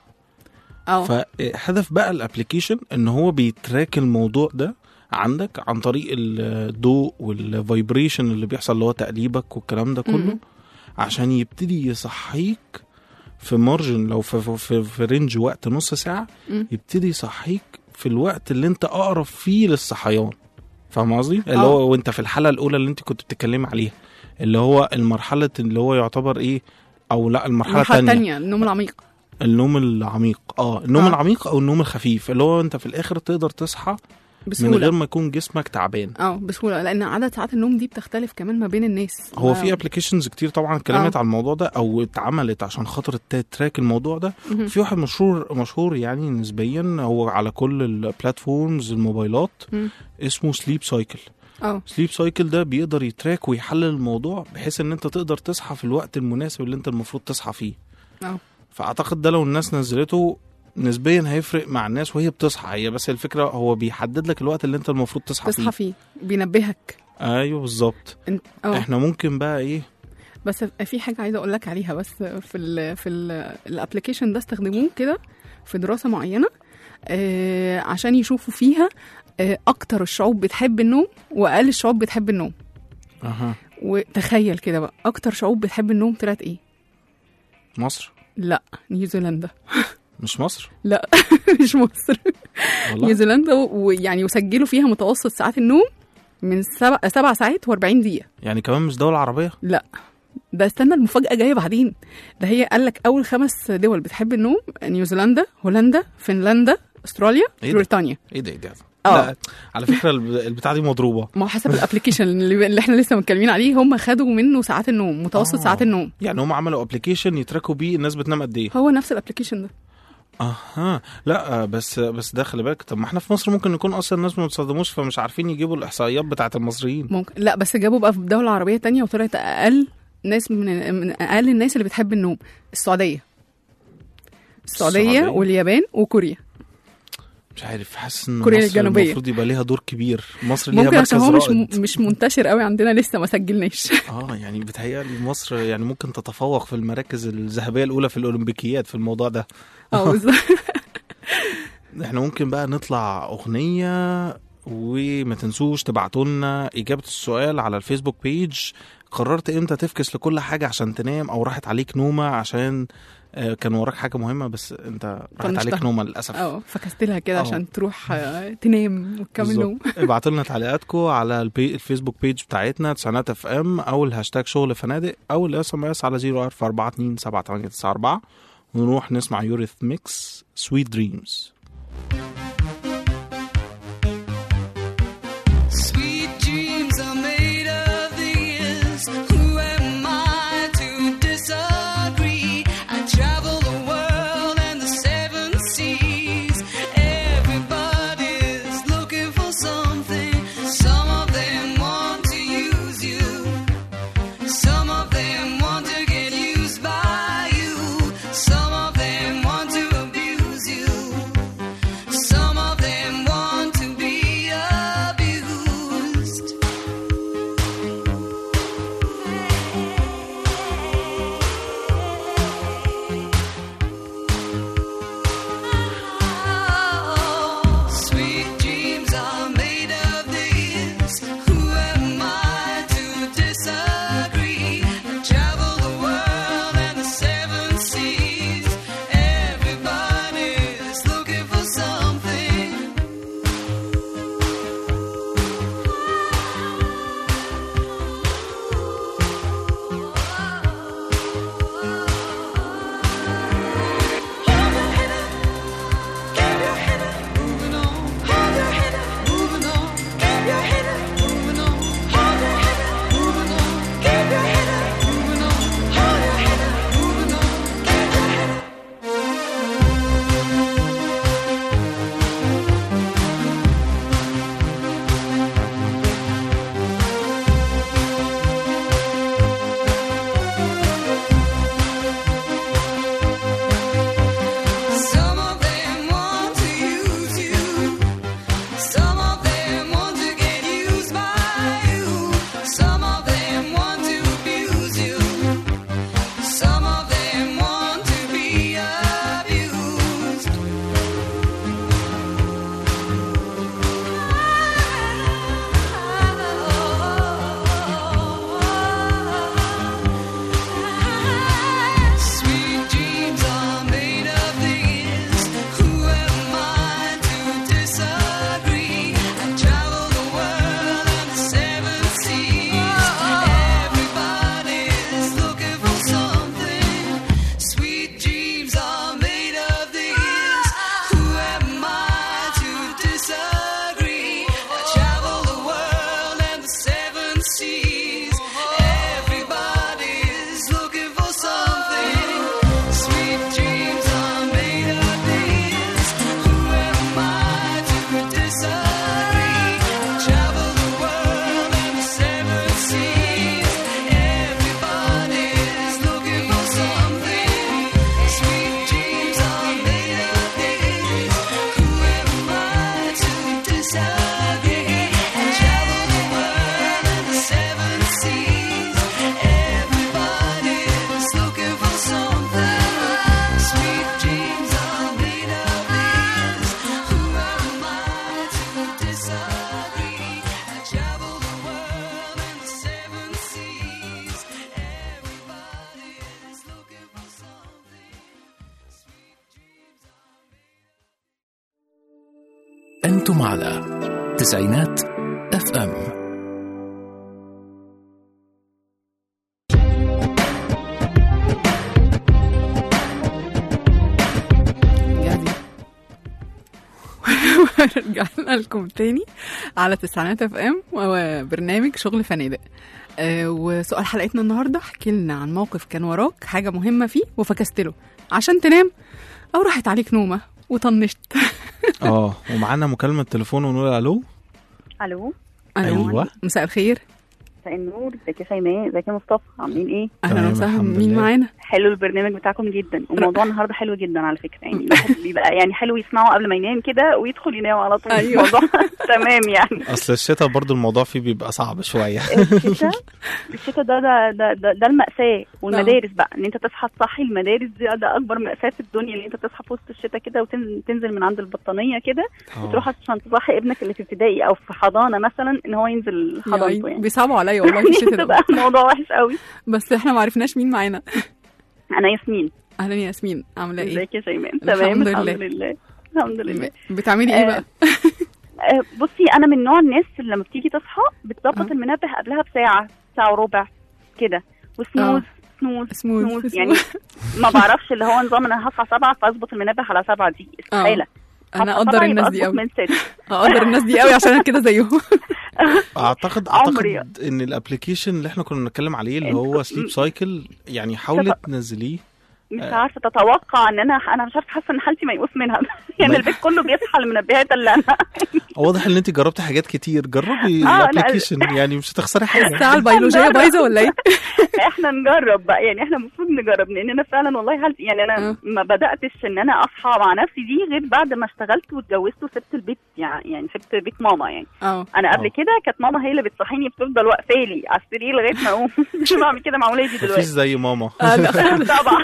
اه فهدف بقى الابلكيشن ان هو بيتراك الموضوع ده عندك عن طريق الضوء والفايبريشن اللي بيحصل اللي هو تقليبك والكلام ده كله مم. عشان يبتدي يصحيك في مارجن لو في, في, في, في رينج وقت نص ساعه مم. يبتدي يصحيك في الوقت اللي انت اقرب فيه للصحيان فاهم قصدي؟ اللي آه. هو وانت في الحلقه الاولى اللي انت كنت بتتكلمي عليها اللي هو المرحله اللي هو يعتبر ايه او لا المرحله المرحله الثانيه الثانيه النوم العميق النوم العميق اه النوم آه. آه. العميق او النوم الخفيف اللي هو انت في الاخر تقدر تصحى من بسهوله غير ما يكون جسمك تعبان اه بسهوله لان عدد ساعات النوم دي بتختلف كمان ما بين الناس هو ما- في ابلكيشنز كتير طبعا اتكلمت آه. على الموضوع ده او اتعملت عشان خاطر ت- تراك الموضوع ده مهم. في واحد مشهور مشهور يعني نسبيا هو على كل البلاتفورمز الموبايلات مم. اسمه سليب سايكل اه سليب سايكل ده بيقدر يتراك ويحلل الموضوع بحيث ان انت تقدر تصحى في الوقت المناسب اللي انت المفروض تصحى فيه اه فاعتقد ده لو الناس نزلته نسبيا هيفرق مع الناس وهي بتصحى هي بس الفكره هو بيحدد لك الوقت اللي انت المفروض تصحى, تصحى فيه فيه بينبهك ايوه بالظبط انت اه احنا ممكن بقى ايه بس في حاجه عايزه اقول لك عليها بس في ال في الابلكيشن ده استخدموه كده في دراسه معينه آه عشان يشوفوا فيها آه اكتر الشعوب بتحب النوم واقل الشعوب بتحب النوم اها وتخيل كده بقى اكتر شعوب بتحب النوم طلعت ايه مصر لا نيوزيلندا مش مصر لا مش مصر والله نيوزيلندا ويعني وسجلوا فيها متوسط ساعات النوم من سبع, سبع ساعات و40 دقيقه يعني كمان مش دوله عربيه لا ده استنى المفاجأة جاية بعدين ده هي قال لك أول خمس دول بتحب النوم نيوزيلندا هولندا فنلندا استراليا إيه ده؟ بريطانيا ايه ده ايه ده آه. لا على فكره الب- البتاعه دي مضروبه ما هو حسب الابلكيشن اللي, اللي احنا لسه متكلمين عليه هم خدوا منه ساعات النوم متوسط آه. ساعات النوم يعني هم عملوا ابلكيشن يتراكوا بيه الناس بتنام قد ايه هو نفس الابلكيشن ده اها لا آه، بس بس ده خلي بالك طب ما احنا في مصر ممكن نكون اصلا الناس ما بتصدموش فمش عارفين يجيبوا الاحصائيات بتاعت المصريين ممكن لا بس جابوا بقى في دولة عربية تانية وطلعت أقل ناس من, من أقل الناس اللي بتحب النوم السعودية السعودية, السعودية؟ واليابان وكوريا مش عارف حاسس ان كوريا مصر الجنوبية. المفروض يبقى ليها دور كبير مصر ليها ممكن عشان مركز هو مش رائد م- مش منتشر قوي عندنا لسه ما سجلناش اه يعني بتهيألي مصر يعني ممكن تتفوق في المراكز الذهبيه الاولى في الاولمبيكيات في الموضوع ده اه بالظبط احنا ممكن بقى نطلع اغنيه وما تنسوش تبعتوا لنا اجابه السؤال على الفيسبوك بيج قررت امتى تفكس لكل حاجه عشان تنام او راحت عليك نومه عشان آه، كان وراك حاجه مهمه بس انت راحت طنشتها. عليك نومه للاسف اه فكست لها كده اه. عشان تروح آه، تنام وتكمل بالظبط. نوم ابعتوا لنا تعليقاتكم على البي... الفيسبوك بيج بتاعتنا تسعينات اف ام او الهاشتاج شغل فنادق او الاس ام اس على 044278894 ونروح نسمع يوريث ميكس سويت دريمز Sweet dreams are made of these. Who am I to disagree? I travel the world and the seven seas. Everybody's looking for something. Some of them want to use you. Some of them want to get used by you. Some of them want to abuse you. أنتم على تسعينات اف ام جاهزين رجعنا لكم تاني على تسعينات اف ام وبرنامج شغل فنادق آه، وسؤال حلقتنا النهارده احكي لنا عن موقف كان وراك حاجه مهمه فيه وفكست له عشان تنام او راحت عليك نومه وطنشت اه ومعانا مكالمه تليفون ونقول الو الو ألو. أيوة. مساء الخير مساء النور ازيك يا شيماء ازيك يا مصطفى عاملين ايه اهلا تمام، وسهلا الحمد مين لله. معانا حلو البرنامج بتاعكم جدا وموضوع النهارده حلو جدا على فكره يعني الواحد بيبقى يعني حلو يسمعه قبل ما ينام كده ويدخل ينام على طول أيوة. الموضوع تمام يعني اصل الشتاء برضو الموضوع فيه بيبقى صعب شويه الشتاء الشتاء ده ده ده, ده, ده المأساة والمدارس بقى ان انت تصحى تصحي المدارس دي ده اكبر مأساة في الدنيا ان انت تصحى في وسط الشتاء كده وتنزل من عند البطانية كده وتروح عشان تصحي ابنك اللي في ابتدائي او في حضانة مثلا ان هو ينزل يعني حضانته يعني بيصعبوا عليا والله في الشتاء ده بتبقى الموضوع وحش قوي بس احنا ما عرفناش مين معانا انا ياسمين اهلا يا ياسمين عامله ايه ازيك يا شيماء الحمد تمام لله. الحمد لله الحمد لله بتعملي ايه آه، بقى آه، بصي انا من نوع الناس اللي لما بتيجي تصحى بتظبط آه. المنبه قبلها بساعه ساعه وربع كده وسنوز سنوز سموث سنوز يعني ما بعرفش اللي هو نظام انا هصحى سبعة فاظبط المنبه على سبعة دي استحالة انا هصحى اقدر سبعة الناس يبقى دي أظبط قوي من ست اقدر الناس دي قوي عشان انا كده زيهم اعتقد عمري. اعتقد ان الابلكيشن اللي احنا كنا بنتكلم عليه اللي انت هو كنت- سليب سايكل يعني حاولي تنزليه مش آه. عارفه تتوقع ان انا انا مش عارفه حاسه ان حالتي ميؤوس منها يعني ما- البيت كله بيصحى المنبهات اللي انا واضح ان انت جربتي حاجات كتير جربي آه، لا، الابلكيشن يعني مش هتخسري حاجه الساعه البيولوجيه بايظه ولا ايه احنا نجرب بقى يعني احنا المفروض نجرب لان انا فعلا والله حالتي يعني انا آه. ما بداتش ان انا اصحى مع نفسي دي غير بعد ما اشتغلت واتجوزت وسبت البيت يعني يعني سبت بيت ماما يعني اه انا قبل آه. كده كانت ماما هي اللي بتصحيني بتفضل واقفه لي على السرير لغايه ما اقوم مش بعمل كده مع ولادي مفيش دلوقتي زي ماما آه، لا خالص. طبعا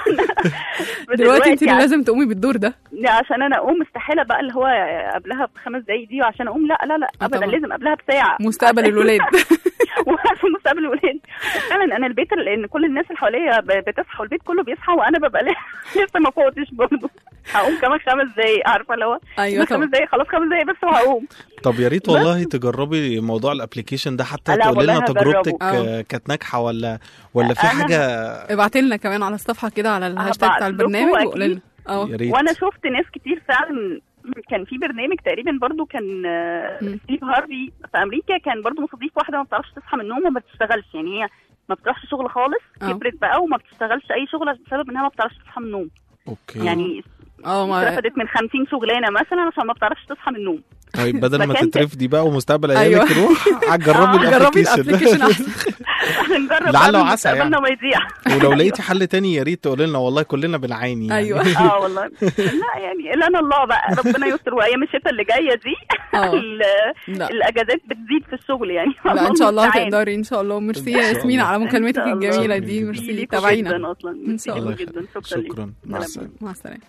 دلوقتي انت اللي يعني لازم تقومي بالدور ده عشان انا اقوم استحاله بقى اللي هو قبلها بخمس دقايق دي وعشان اقوم لا لا لا آه ابدا طبعا. لازم قبلها بساعه مستقبل الولاد وعارفه مستقبل الولاد فعلا انا البيت لان كل الناس اللي حواليا ب- بتصحى والبيت كله بيصحى وانا ببقى لسه لسه ما فوقتش برضه هقوم كمان خمس دقايق عارفه اللي هو ايوه خمس طبعا دقايق خلاص خمس دقايق بس وهقوم طب يا ريت والله تجربي موضوع الابلكيشن ده حتى لا، تقولي لنا والله تجربتك هجربه. آه، كانت ناجحه ولا ولا في أنا- حاجه ابعتي لنا كمان على الصفحه كده على الهاشتاج هبعت بتاع لكم البرنامج أكيد. وقولي لنا اه يا ريت وانا شفت ناس كتير فعلا كان في برنامج تقريبا برضو كان آه، مم. ستيف هارفي في امريكا كان برضو مستضيف واحده ما بتعرفش تصحى من النوم وما بتشتغلش يعني هي ما بتروحش شغل خالص آه. كبرت بقى وما بتشتغلش اي شغل بسبب انها ما بتعرفش تصحى من النوم اوكي يعني اه ما اترفدت من 50 شغلانه مثلا عشان ما بتعرفش تصحى من النوم طيب بدل ما فكان- تترفدي بقى ومستقبل أيوة. عيالك يروح هتجربي آه، جربي الابلكيشن الابلكيشن احسن هنجرب لعل بقى وعسى يعني. مستقبلنا ما يضيع ولو لقيتي حل تاني يا ريت تقولي لنا والله كلنا بنعاني يعني. ايوه اه والله لا يعني الا انا الله بقى ربنا يستر وايام الشتاء اللي جايه دي اه ال- لا الاجازات بتزيد في الشغل يعني لا ان شاء الله المستعان. تقدري ان شاء الله ميرسي إن يا شاء ياسمين الله. على مكالمتك إن شاء الله. الجميله دي شكراً ميرسي ليكوا تابعينا جدا اصلا إن شاء ليكوا الله. جدا شكرا ليك. شكرا مع سلام. السلامه مع السلامه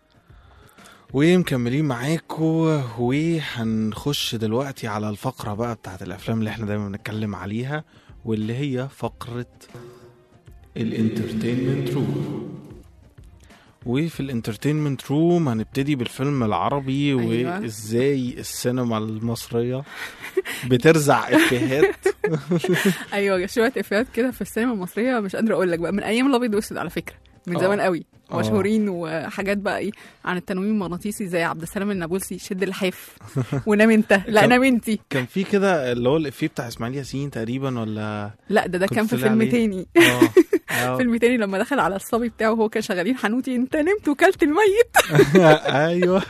ومكملين معاكم وهنخش دلوقتي على الفقرة بقى بتاعت الأفلام اللي احنا دايما بنتكلم عليها واللي هي فقرة الانترتينمنت روم وفي الانترتينمنت روم هنبتدي بالفيلم العربي أيوة. وازاي السينما المصرية بترزع افيهات ايوه شويه افيهات كده في السينما المصريه مش قادره اقول لك بقى من ايام الابيض واسود على فكره من آه. زمان قوي آه. مشهورين وحاجات بقى ايه عن التنويم المغناطيسي زي عبد السلام النابلسي شد الحاف ونام انت لا كان- نام انتي كان في كده اللي هو الافيه بتاع اسماعيل ياسين تقريبا ولا لا ده ده كنت كان في طلع فيلم عليه. تاني اه آه. فيلم تاني لما دخل على الصبي بتاعه وهو كان شغالين حنوتي انت نمت وكلت الميت ايوه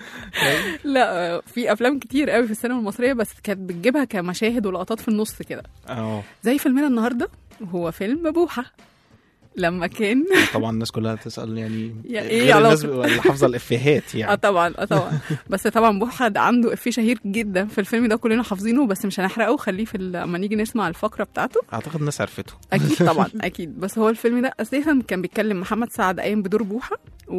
لا آه، في افلام كتير قوي في السينما المصريه بس كانت بتجيبها كمشاهد ولقطات في النص كده اه زي فيلمنا النهارده هو فيلم بوحه لما كان طبعا الناس كلها تسال يعني يا إيه غير علاقة؟ الناس اللي حافظه الافيهات اه يعني طبعا اه طبعا بس طبعا بوحد عنده افيه شهير جدا في الفيلم ده كلنا حافظينه بس مش هنحرقه خليه في ال- لما نيجي نسمع الفقره بتاعته اعتقد الناس عرفته اكيد طبعا اكيد بس هو الفيلم ده اساسا كان بيتكلم محمد سعد قايم بدور بوحه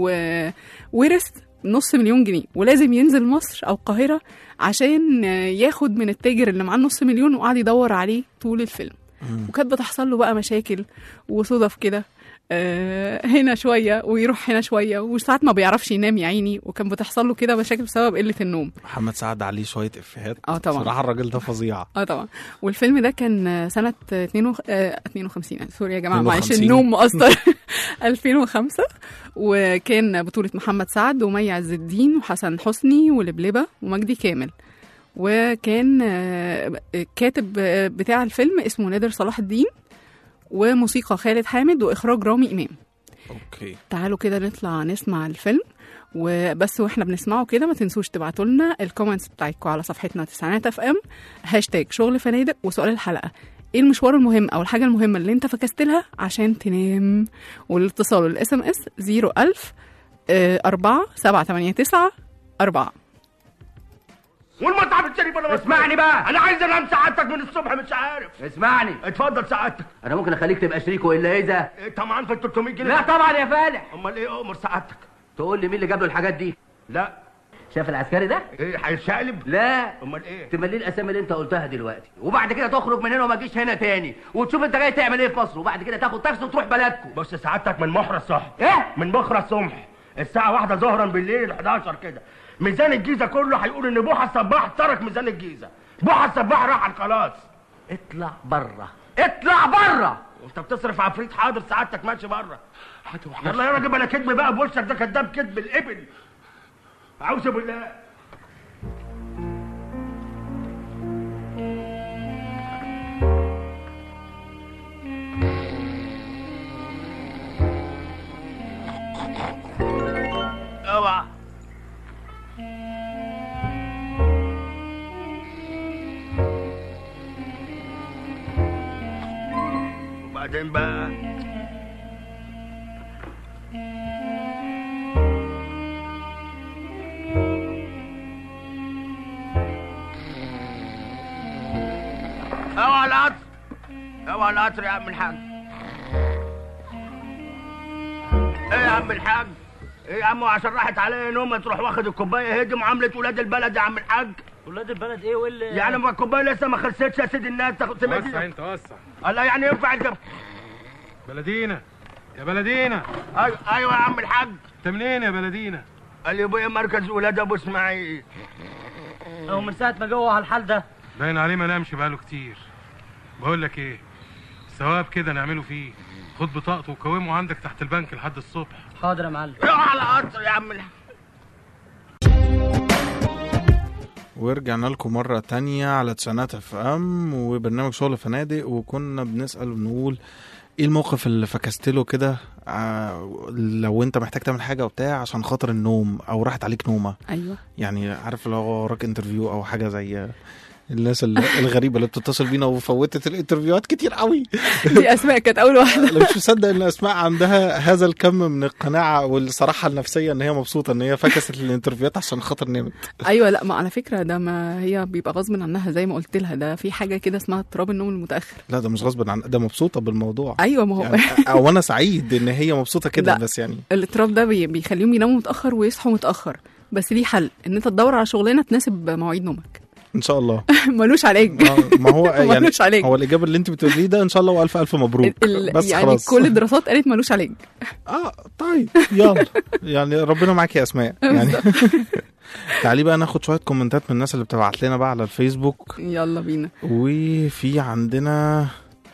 وورث نص مليون جنيه ولازم ينزل مصر او القاهره عشان ياخد من التاجر اللي معاه نص مليون وقعد يدور عليه طول الفيلم مم. وكانت بتحصل له بقى مشاكل وصدف كده آه هنا شويه ويروح هنا شويه وساعات ما بيعرفش ينام يا عيني وكان بتحصل له كده مشاكل بسبب قله النوم محمد سعد عليه شويه افيهات اه طبعا صراحه الراجل ده فظيع اه طبعا والفيلم ده كان سنة 52 سوري يا جماعة معلش 52. النوم مؤثر 2005 وكان بطولة محمد سعد ومي عز الدين وحسن حسني ولبلبة ومجدي كامل وكان آه، كاتب آه، بتاع الفيلم اسمه نادر صلاح الدين وموسيقى خالد حامد واخراج رامي امام اوكي تعالوا كده نطلع نسمع الفيلم وبس واحنا بنسمعه كده ما تنسوش تبعتوا لنا الكومنتس بتاعتكم على صفحتنا تسعينات اف ام هاشتاج شغل فنادق وسؤال الحلقه ايه المشوار المهم او الحاجه المهمه اللي انت فكست لها عشان تنام والاتصال الاس ام اس 01000 4 7 8 9 4 والمطعم الشريف انا اسمعني بقى. انا عايز انام سعادتك من الصبح مش عارف اسمعني اتفضل سعادتك انا ممكن اخليك تبقى شريكه الا اذا إيه طبعا في ال 300 جنيه لا طبعا يا فالح امال ايه امر سعادتك تقول لي مين اللي جاب له الحاجات دي لا شاف العسكري ده ايه هيشقلب لا امال ايه تملي الاسامي اللي انت قلتها دلوقتي وبعد كده تخرج من هنا وما تجيش هنا تاني وتشوف انت جاي تعمل ايه في مصر وبعد كده تاخد تاكسي وتروح بلدكم بص سعادتك من بكره الصبح ايه من بكره الصبح الساعة واحدة ظهرا بالليل 11 كده ميزان الجيزة كله هيقول ان بوحة الصباح ترك ميزان الجيزة بوحة الصباح راح خلاص اطلع بره اطلع بره انت بتصرف عفريت حاضر سعادتك ماشي بره يلا يا راجل بلا كدب بقى بوشك ده كداب كدب الابل اعوذ بالله اوعى وبعدين بقى اوعى القطر اوعى القطر يا عم الحاج ايه يا عم الحاج ايه يا عم عشان راحت عليا نومه تروح واخد الكوبايه هي دي معامله ولاد البلد يا عم الحاج ولاد البلد ايه واللي يعني ما الكوبايه لسه ما خلصتش يا سيدي الناس تاخد سمعت وسع انت وسع الله يعني ينفع الجب بلدينا يا بلدينا ايوه ايوه يا عم الحاج انت منين يا بلدينا قال لي ابويا مركز ولاد ابو اسماعيل هو من ساعه ما جوه على الحال ده باين عليه ما نامش بقاله كتير بقول لك ايه ثواب كده نعمله فيه خد بطاقته وكومه عندك تحت البنك لحد الصبح حاضر يا معلم روح على قطر يا عم الحاج ورجعنا لكم مرة تانية على تسعينات اف ام وبرنامج شغل فنادق وكنا بنسأل ونقول ايه الموقف اللي فكست له كده آه، لو انت محتاج تعمل حاجة وبتاع عشان خاطر النوم او راحت عليك نومة ايوه يعني عارف لو وراك انترفيو او حاجة زي الناس ال- الغريبة اللي بتتصل بينا وفوتت الانترفيوهات كتير قوي دي اسماء كانت اول واحده انا مش مصدق ان اسماء عندها هذا الكم من القناعة والصراحة النفسية ان هي مبسوطة ان هي فكست الانترفيوهات عشان خاطر نامت ايوه لا ما على فكره ده ما هي بيبقى غصب عنها زي ما قلت لها ده في حاجه كده اسمها اضطراب النوم المتاخر لا ده مش غصب عن ده مبسوطة بالموضوع ايوه ما هو يعني او انا سعيد ان هي مبسوطه كده لا. بس يعني الاضطراب ده بي- بيخليهم يناموا متاخر ويصحوا متاخر بس ليه حل ان انت تدور على شغلانه تناسب مواعيد نومك ان شاء الله ملوش علاج آه، ما هو يعني ملوش علاج هو الاجابه اللي انت بتقوليه ده ان شاء الله والف الف مبروك ال- بس يعني خلاص كل الدراسات قالت ملوش علاج اه طيب يلا يعني ربنا معاك يا اسماء يعني تعالي بقى ناخد شويه كومنتات من الناس اللي بتبعت لنا بقى على الفيسبوك يلا بينا وفي عندنا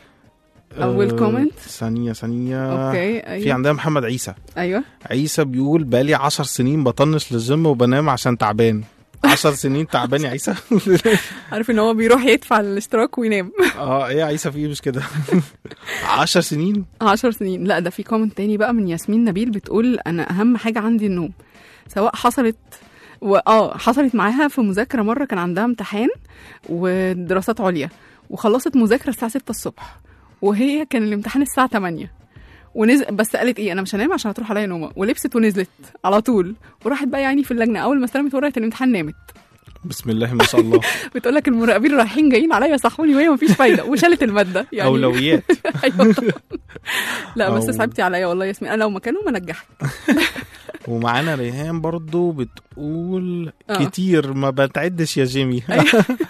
أول آه، كومنت. ثانيه ثانيه اوكي في ايوه عندنا محمد عيسى ايوه عيسى بيقول بقالي عشر سنين بطنش للجيم وبنام عشان تعبان عشر سنين تعبان يا عيسى عارف ان هو بيروح يدفع الاشتراك وينام اه ايه يا عيسى في ايه مش كده عشر سنين عشر سنين لا ده في كومنت تاني بقى من ياسمين نبيل بتقول انا اهم حاجه عندي النوم سواء حصلت واه حصلت معاها في مذاكره مره كان عندها امتحان ودراسات عليا وخلصت مذاكره الساعه 6 الصبح وهي كان الامتحان الساعه 8 ونزل بس قالت ايه انا مش هنام عشان هتروح عليا نومه ولبست ونزلت على طول وراحت بقى يعني في اللجنه اول ما استلمت ورقه الامتحان نامت بسم الله ما شاء الله بتقول لك المراقبين رايحين جايين عليا صحوني وهي مفيش فايده وشالت الماده يعني اولويات ايوه لا بس أو- صعبتي عليا والله يا ياسمين انا لو مكانهم ما نجحت ومعانا ريهام برضو بتقول آه. كتير ما بتعدش يا جيمي أيوة.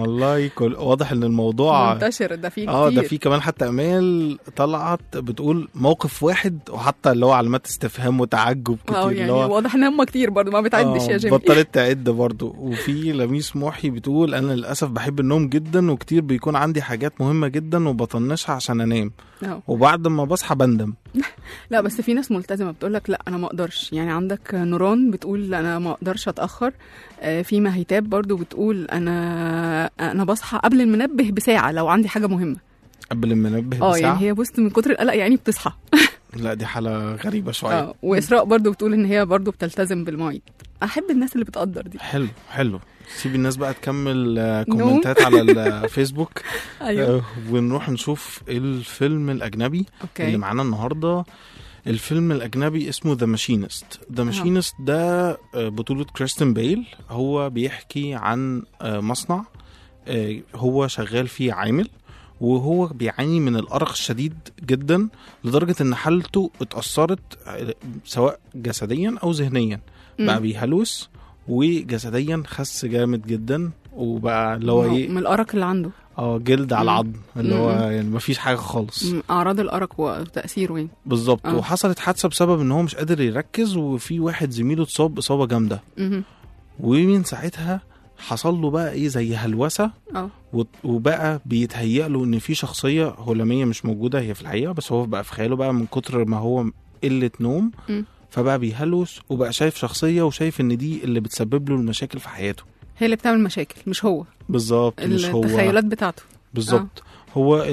والله كل واضح ان الموضوع منتشر ده فيه اه ده كتير. في كمان حتى امال طلعت بتقول موقف واحد وحتى اللي هو علامات استفهام وتعجب كتير اه اللي يعني هو واضح ان هم كتير برضه ما بتعدش آه، يا جيمي بطلت تعد برضو وفي لميس محي بتقول انا للاسف بحب النوم جدا وكتير بيكون عندي حاجات مهمه جدا وبطنشها عشان انام آه. وبعد ما بصحى بندم لا بس في ناس ملتزمه بتقول لك لا انا ما اقدرش يعني عندك نوران بتقول انا ما اقدرش اتاخر آه، في مهيتاب برضو بتقول انا انا بصحى قبل المنبه بساعه لو عندي حاجه مهمه قبل المنبه اه بساعه يعني هي بص من كتر القلق يعني بتصحى لا دي حاله غريبه شويه اه واسراء برضو بتقول ان هي برضو بتلتزم بالمواعيد احب الناس اللي بتقدر دي حلو حلو سيب الناس بقى تكمل آه، نوم. كومنتات على الفيسبوك ايوه آه، ونروح نشوف الفيلم الاجنبي اوكي اللي معانا النهارده الفيلم الاجنبي اسمه ذا ماشينست ذا ماشينست ده آه، بطوله كريستن بيل هو بيحكي عن آه، مصنع آه، هو شغال فيه عامل وهو بيعاني من الأرق الشديد جدا لدرجة إن حالته اتأثرت آه، سواء جسديا أو ذهنيا مم. بقى بيهلوس وجسديا خس جامد جدا وبقى اللي هو ايه من الارق اللي عنده اه جلد على مم. العظم اللي هو مم. يعني مفيش حاجه خالص م- اعراض الارق وتاثيره يعني بالظبط آه. وحصلت حادثه بسبب ان هو مش قادر يركز وفي واحد زميله اتصاب اصابه جامده مهم. ومن ساعتها حصل له بقى ايه زي هلوسه اه و- وبقى بيتهيأ له ان في شخصيه هلاميه مش موجوده هي في الحقيقه بس هو بقى في خياله بقى من كتر ما هو قله نوم مم. فبقى بيهلوس وبقى شايف شخصيه وشايف ان دي اللي بتسبب له المشاكل في حياته هي اللي بتعمل مشاكل مش هو بالظبط مش هو التخيلات بتاعته بالظبط هو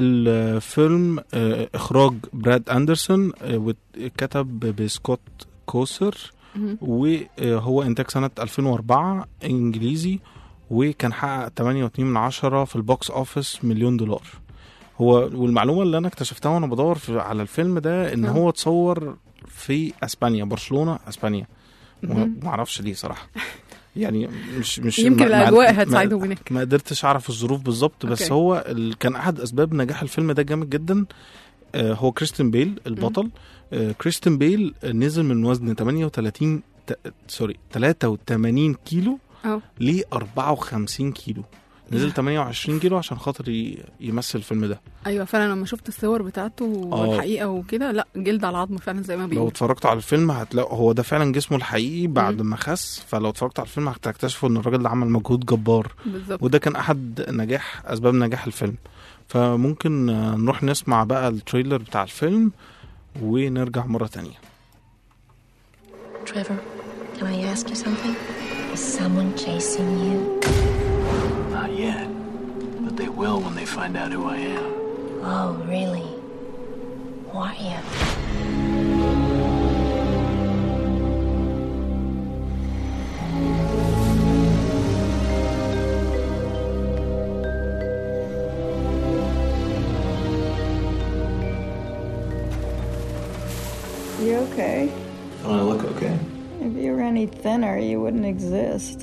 الفيلم آه، اخراج براد اندرسون آه، واتكتب بسكوت كوسر مهم. وهو انتاج سنه 2004 انجليزي وكان حقق 8.2 من عشرة في البوكس اوفيس مليون دولار هو والمعلومه اللي انا اكتشفتها وانا بدور في على الفيلم ده ان آه. هو اتصور في اسبانيا برشلونه اسبانيا مهم. وما اعرفش ليه صراحه يعني مش مش يمكن ما- ما- الأجواء ما- هتساعدهم هناك. ما قدرتش اعرف الظروف بالظبط بس أوكي. هو ال... كان احد اسباب نجاح الفيلم ده جامد جدا آه هو كريستن بيل البطل آه كريستن بيل نزل من وزن 38 ت... سوري 83 كيلو اه ل 54 كيلو نزل 28 كيلو عشان خاطر ي... يمثل الفيلم ده ايوه فعلا لما شفت الصور بتاعته آه. والحقيقه وكده لا جلد على العظم فعلا زي ما لو بيقول اتفرجتوا على الفيلم هتلاقوا هو ده فعلا جسمه الحقيقي بعد ما خس فلو اتفرجتوا على الفيلم هتكتشفوا ان الراجل ده عمل مجهود جبار بالظبط وده كان احد نجاح اسباب نجاح الفيلم فممكن آه، نروح نسمع بقى التريلر بتاع الفيلم ونرجع مرة تانية Trevor, can I ask you something? Is someone chasing you? Not yet, but they will when they find out who I am. Oh, really? Who are you? You okay? Don't I look okay? If you were any thinner, you wouldn't exist.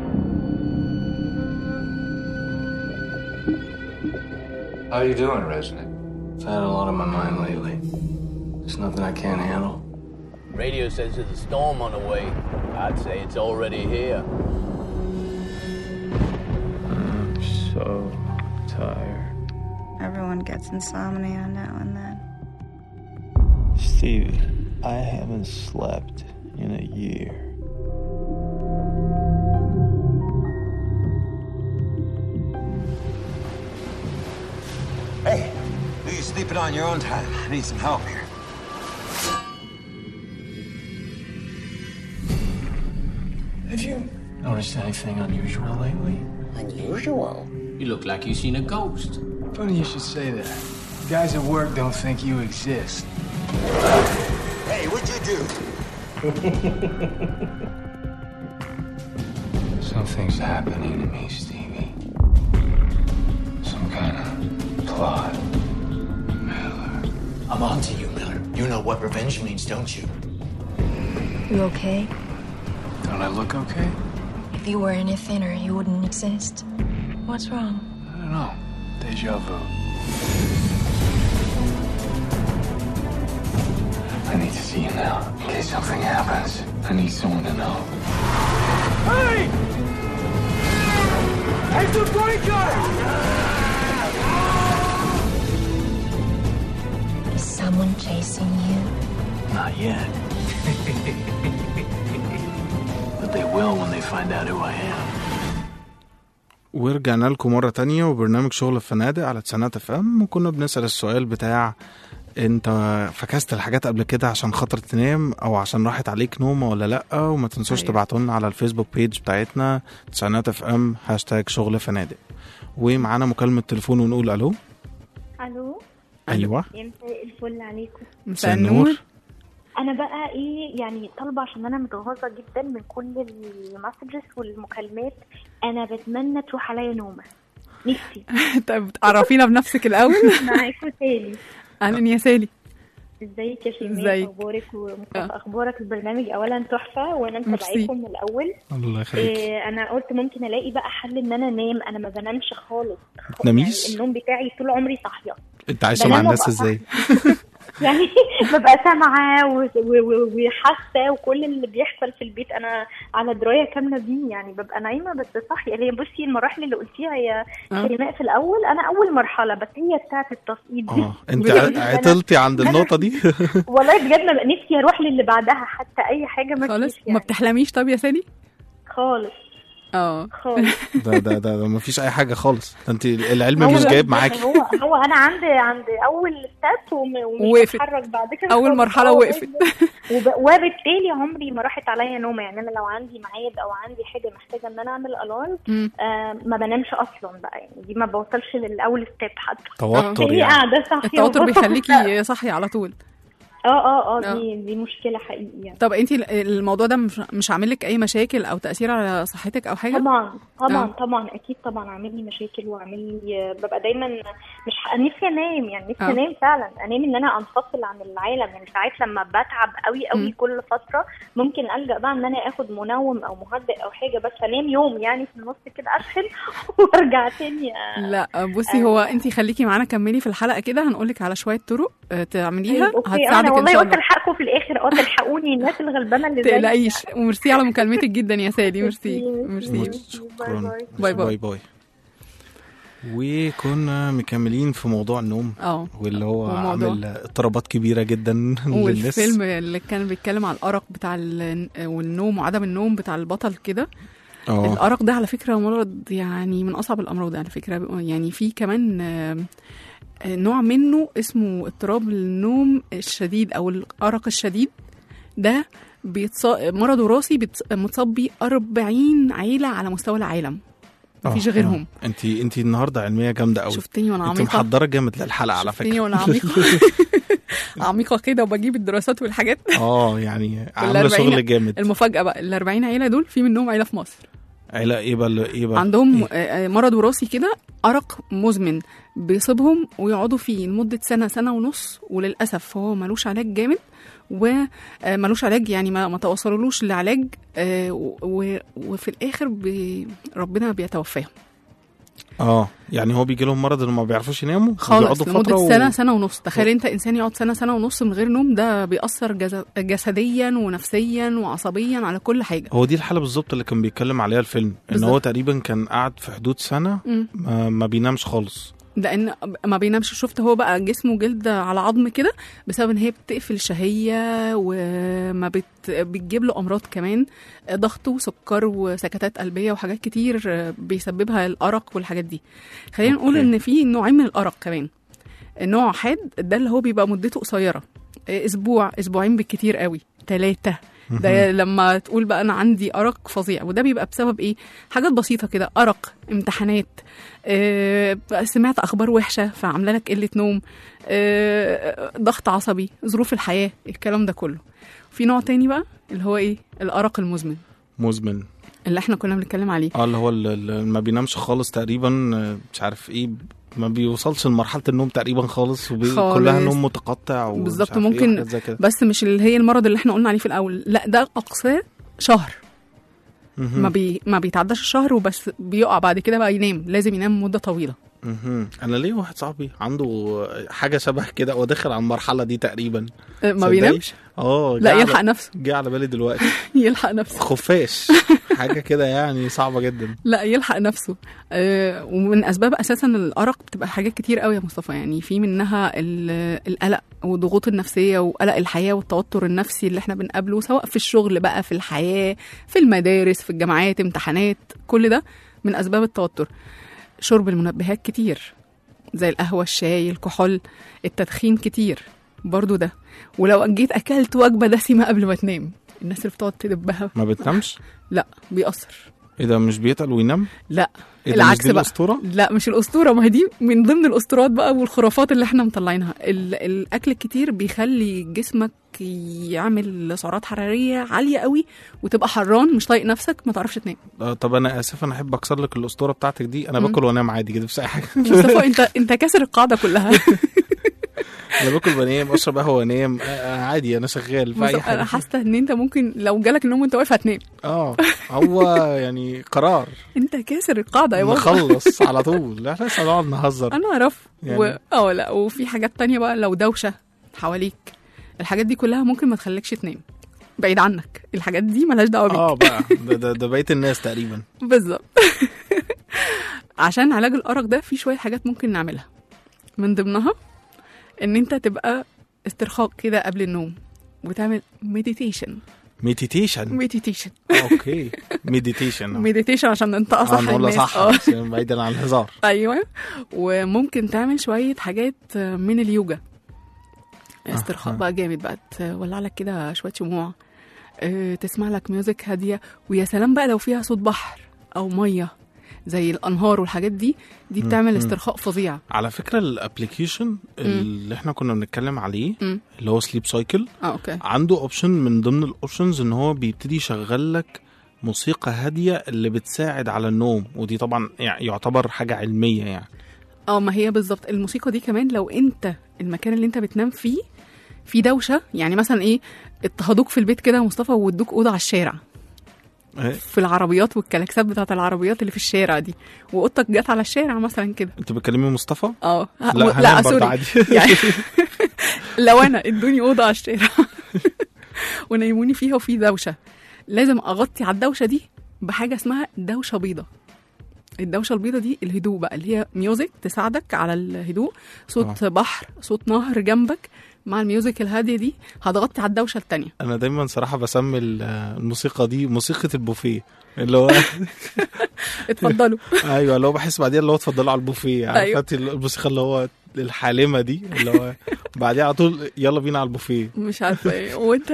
How you doing, Resnick? I've had a lot on my mind lately. There's nothing I can't handle. Radio says there's a storm on the way. I'd say it's already here. I'm so tired. Everyone gets insomnia now and then. Stevie, I haven't slept in a year. Hey, you sleeping on your own time. I need some help here. Have you noticed anything unusual lately? Unusual? You look like you've seen a ghost. Funny you should say that. Guys at work don't think you exist. Hey, what'd you do? Something's happening to me, Stevie. Some kind of plot. I'm on to you, Miller. You know what revenge means, don't you? You okay? Don't I look okay? If you were any thinner, you wouldn't exist. What's wrong? I don't know. Deja vu. I need to see you now. In case something happens, I need someone to know. Hey! Hey, the breaker! Is someone chasing you? Not yet. but they will when they find out who I am. ورجعنا لكم مرة تانية وبرنامج شغل الفنادق على تسعينات اف ام وكنا بنسأل السؤال بتاع انت فكست الحاجات قبل كده عشان خاطر تنام او عشان راحت عليك نومة ولا لا وما تنسوش أيوة. تبعتوا لنا على الفيسبوك بيج بتاعتنا تسعينات اف ام هاشتاج شغل فنادق ومعانا مكالمة تليفون ونقول الو الو ايوه يا مساء الفل عليكم مساء النور انا بقى ايه يعني طالبه عشان انا متغاظه جدا من كل المسجز والمكالمات انا بتمنى تروح عليا نومه نفسي طيب عرفينا بنفسك الاول معاكم تاني اهلا يا سالي ازيك يا شيماء ازيك؟ اخبارك ومصطفى اخبارك البرنامج اولا تحفه وانا ميرسي. متابعاكم من الاول الله يخليك إيه انا قلت ممكن الاقي بقى حل ان انا انام انا ما بنامش خالص تناميش؟ يعني النوم بتاعي طول عمري صاحيه انت عايشة مع بنام الناس وأبقى ازاي يعني ببقى سامعه و- و- و- وحاسه وكل اللي بيحصل في البيت انا على درايه كامله بيه يعني ببقى نايمه بس صاحيه اللي هي بصي المراحل اللي قلتيها يا آه. شيماء في الاول انا اول مرحله بس هي بتاعه التصعيد دي اه انت بجد ع- أنا- عطلتي عند النقطة دي والله بجد ما بقى نفسي اروح للي بعدها حتى اي حاجه ما خالص فيش ما بتحلميش طب يا سالي خالص اه خالص ده ده ده, ده مفيش اي حاجة خالص ده انت العلم هو مش ده- جايب معاكي هو هو انا عندي عند اول ستاب ومش وقفت. بتحرك بعد كده أول خالص. مرحلة آه، وقفت. وب- وبالتالي عمري ما راحت عليا نومه يعني انا لو عندي ميعاد او عندي حاجه محتاجه ان انا اعمل الارم مم. آه ما بنامش اصلا بقى يعني دي ما بوصلش للاول ستيب حتى توتر هي يعني. قاعده صاحيه التوتر وبفكر. بيخليكي صحي على طول اه اه اه آه. دي دي مشكله حقيقي يعني طب انت الموضوع ده مش مش عامل لك اي مشاكل او تاثير على صحتك او حاجه طبعا طبعا آه. طبعا اكيد طبعا عامل لي مشاكل وعامل لي ببقى دايما مش ح- نفسي انام يعني نفسي آه. انام فعلا انام ان انا انفصل عن العالم يعني ساعات لما بتعب قوي قوي مم. كل فتره ممكن الجا بقى ان انا اخد منوم او مهدئ او حاجه بس انام يوم يعني في النص كده اشحن وارجع تاني آه. لا بصي هو انت خليكي معانا كملي في الحلقه كده هنقول لك على شويه طرق آه، تعمليها طيب، اوكي هتساعدك انا ان والله شاء قلت الله الحقكم في الاخر اه تلحقوني الناس الغلبانه اللي زيي تقلقيش وميرسي على مكالمتك جدا يا سالي ميرسي ميرسي، ميرسي شكرا باي باي. باي باي وكنا مكملين في موضوع النوم اه واللي هو وموضوع- عامل اضطرابات كبيره جدا للناس والفيلم اللي كان بيتكلم على الارق بتاع ال- والنوم وعدم النوم بتاع البطل كده اه الارق ده على فكره مرض يعني من اصعب الامراض على فكره يعني في كمان آم، آه، نوع منه اسمه اضطراب النوم الشديد او الارق الشديد ده بيتص... مرض وراثي بيتص- متصاب بيه 40 عيله على مستوى العالم مفيش آه، غيرهم آه. انت انت النهارده علميه جامده قوي شفتني وانا انت عميقه محضره جامد للحلقه على شفتني فكره وانا عميقه عميقه كده وبجيب الدراسات والحاجات اه يعني عامله والأربعين- شغل جامد المفاجاه بقى ال 40 عيله دول في منهم عيله في مصر عيله ايه بقى اللي- ايه بقى عندهم إيه؟ آه، آه، مرض وراثي كده أرق مزمن بيصيبهم ويقعدوا فيه لمدة سنة سنة ونص وللأسف هو ملوش علاج جامد وملوش علاج يعني ما, ما توصلولوش لعلاج آه، و- و- وفي الآخر بي ربنا بيتوفاهم اه يعني هو بيجي لهم مرض انهم ما بيعرفوش يناموا خالص وبيقعدوا لمدة فتره سنة سنة ونص تخيل انت انسان يقعد سنة سنة ونص من غير نوم ده بيأثر جز- جسديا ونفسيا وعصبيا على كل حاجة هو دي الحاله بالظبط اللي كان بيتكلم عليها الفيلم ان بالظبط. هو تقريبا كان قاعد في حدود سنه مم. ما, ما بينامش خالص لان ما بينامش شفت هو بقى جسمه جلد على عظم كده بسبب ان هي بتقفل شهيه وما بت... بتجيب له امراض كمان ضغط وسكر وسكتات قلبيه وحاجات كتير بيسببها الارق والحاجات دي خلينا نقول ان في نوعين من الارق كمان نوع حاد ده اللي هو بيبقى مدته قصيره اسبوع اسبوعين بالكتير قوي ثلاثه ده لما تقول بقى انا عندي ارق فظيع وده بيبقى بسبب ايه حاجات بسيطه كده ارق امتحانات آه، سمعت اخبار وحشه فعامله لك قله نوم آه، ضغط عصبي ظروف الحياه الكلام ده كله في نوع تاني بقى اللي هو ايه الارق المزمن مزمن اللي احنا كنا بنتكلم عليه اه اللي هو اللي ما بينامش خالص تقريبا آه، مش عارف ايه ما بيوصلش لمرحله النوم تقريبا خالص وبي... خالص. كلها نوم متقطع ومش بالظبط عارف إيه ممكن وحاجات زي كده. بس مش اللي هي المرض اللي احنا قلنا عليه في الاول لا ده اقصاه شهر مهم. ما بي ما بيتعداش الشهر وبس بيقع بعد كده بقى ينام لازم ينام مده طويله مهم. انا ليه واحد صاحبي عنده حاجه شبه كده وداخل على المرحله دي تقريبا آه، ما تصدقي؟ بينامش اه لا، جه يلحق على- نفسه. جه على بالي دلوقتي يلحق نفسه خفاش حاجه كده يعني صعبه جدا لا يلحق نفسه آه، ومن اسباب اساسا الارق بتبقى حاجات كتير قوي يا مصطفى يعني في منها ال- القلق والضغوط النفسيه وقلق الحياه والتوتر النفسي اللي احنا بنقابله سواء في الشغل بقى في الحياه في المدارس في الجامعات امتحانات كل ده من اسباب التوتر شرب المنبهات كتير زي القهوه الشاي الكحول التدخين كتير برضو ده ولو جيت اكلت وجبه دسمه قبل ما تنام الناس اللي بتقعد تدبها ما بتنامش لا بيأثر ايه ده مش بيتقل وينام لا إيه ده، مش العكس دي بقى الأسطورة؟ لا مش الاسطوره ما هي دي من ضمن الاسطورات بقى والخرافات اللي احنا مطلعينها ال- الاكل الكتير بيخلي جسمك يعمل سعرات حراريه عاليه قوي وتبقى حران مش طايق نفسك ما تعرفش تنام آه، طب انا اسف انا احب اكسر لك الاسطوره بتاعتك دي انا مم. باكل وانام عادي كده مفيش اي حاجه مصطفى انت انت كاسر القاعده كلها انا باكل بنام اشرب قهوه وانام آه، آه، عادي انا شغال في اي مصطفى، انا حاجه حاسه ان انت ممكن لو جالك النوم وانت واقف هتنام اه هو يعني قرار انت كاسر القاعده يا بابا نخلص على طول لا احنا لسه هنقعد نهزر انا اعرف يعني- و... اه لا وفي حاجات تانية بقى لو دوشه حواليك الحاجات دي كلها ممكن ما تخليكش تنام بعيد عنك الحاجات دي ملهاش دعوه بيك اه بقى ده, ده, ده بقيه الناس تقريبا بالظبط عشان علاج الارق ده في شويه حاجات ممكن نعملها من ضمنها ان انت تبقى استرخاء كده قبل النوم وتعمل مديتيشن مديتيشن مديتيشن اوكي مديتيشن مديتيشن عشان ننطق اه صح نقولها الناس صح اه عشان بعيدا عن الهزار ايوه وممكن تعمل شويه حاجات من اليوجا استرخاء بقى جامد بقى تولع لك كده شويه شموع اه، تسمع لك ميوزك هاديه ويا سلام بقى لو فيها صوت بحر او ميه زي الانهار والحاجات دي دي مم، بتعمل مم. استرخاء فظيع على فكره الابلكيشن اللي احنا كنا بنتكلم عليه مم. اللي هو سليب سايكل اه اوكي عنده اوبشن من ضمن الاوبشنز ان هو بيبتدي يشغل لك موسيقى هاديه اللي بتساعد على النوم ودي طبعا يعني يعتبر حاجه علميه يعني اه ما هي بالظبط الموسيقى دي كمان لو انت المكان اللي انت بتنام فيه في دوشه يعني مثلا ايه اضطهدوك في البيت كده يا مصطفى وادوك اوضه على الشارع إيه؟ في العربيات والكلاكسات بتاعت العربيات اللي في الشارع دي واوضتك جت على الشارع مثلا كده انت بتكلمي مصطفى اه لا لا, هنام لا برضه سوري عادي. يعني لو انا ادوني اوضه على الشارع ونيموني فيها وفي دوشه لازم اغطي على الدوشه دي بحاجه اسمها دوشه بيضه الدوشه البيضه دي الهدوء بقى اللي هي ميوزك تساعدك على الهدوء صوت آه. بحر صوت نهر جنبك مع الميوزك الهاديه دي هتغطي على الدوشه التانية انا دايما صراحه بسمي ال- الموسيقى دي موسيقى البوفيه اللي هو اتفضلوا ايوه اللي هو بحس بعديها اللي هو اتفضلوا على البوفيه عارفه أيوة. انت الموسيقى اللي هو الحالمه دي اللي هو بعديها على طول يلا بينا على البوفيه مش عارفه ايه وانت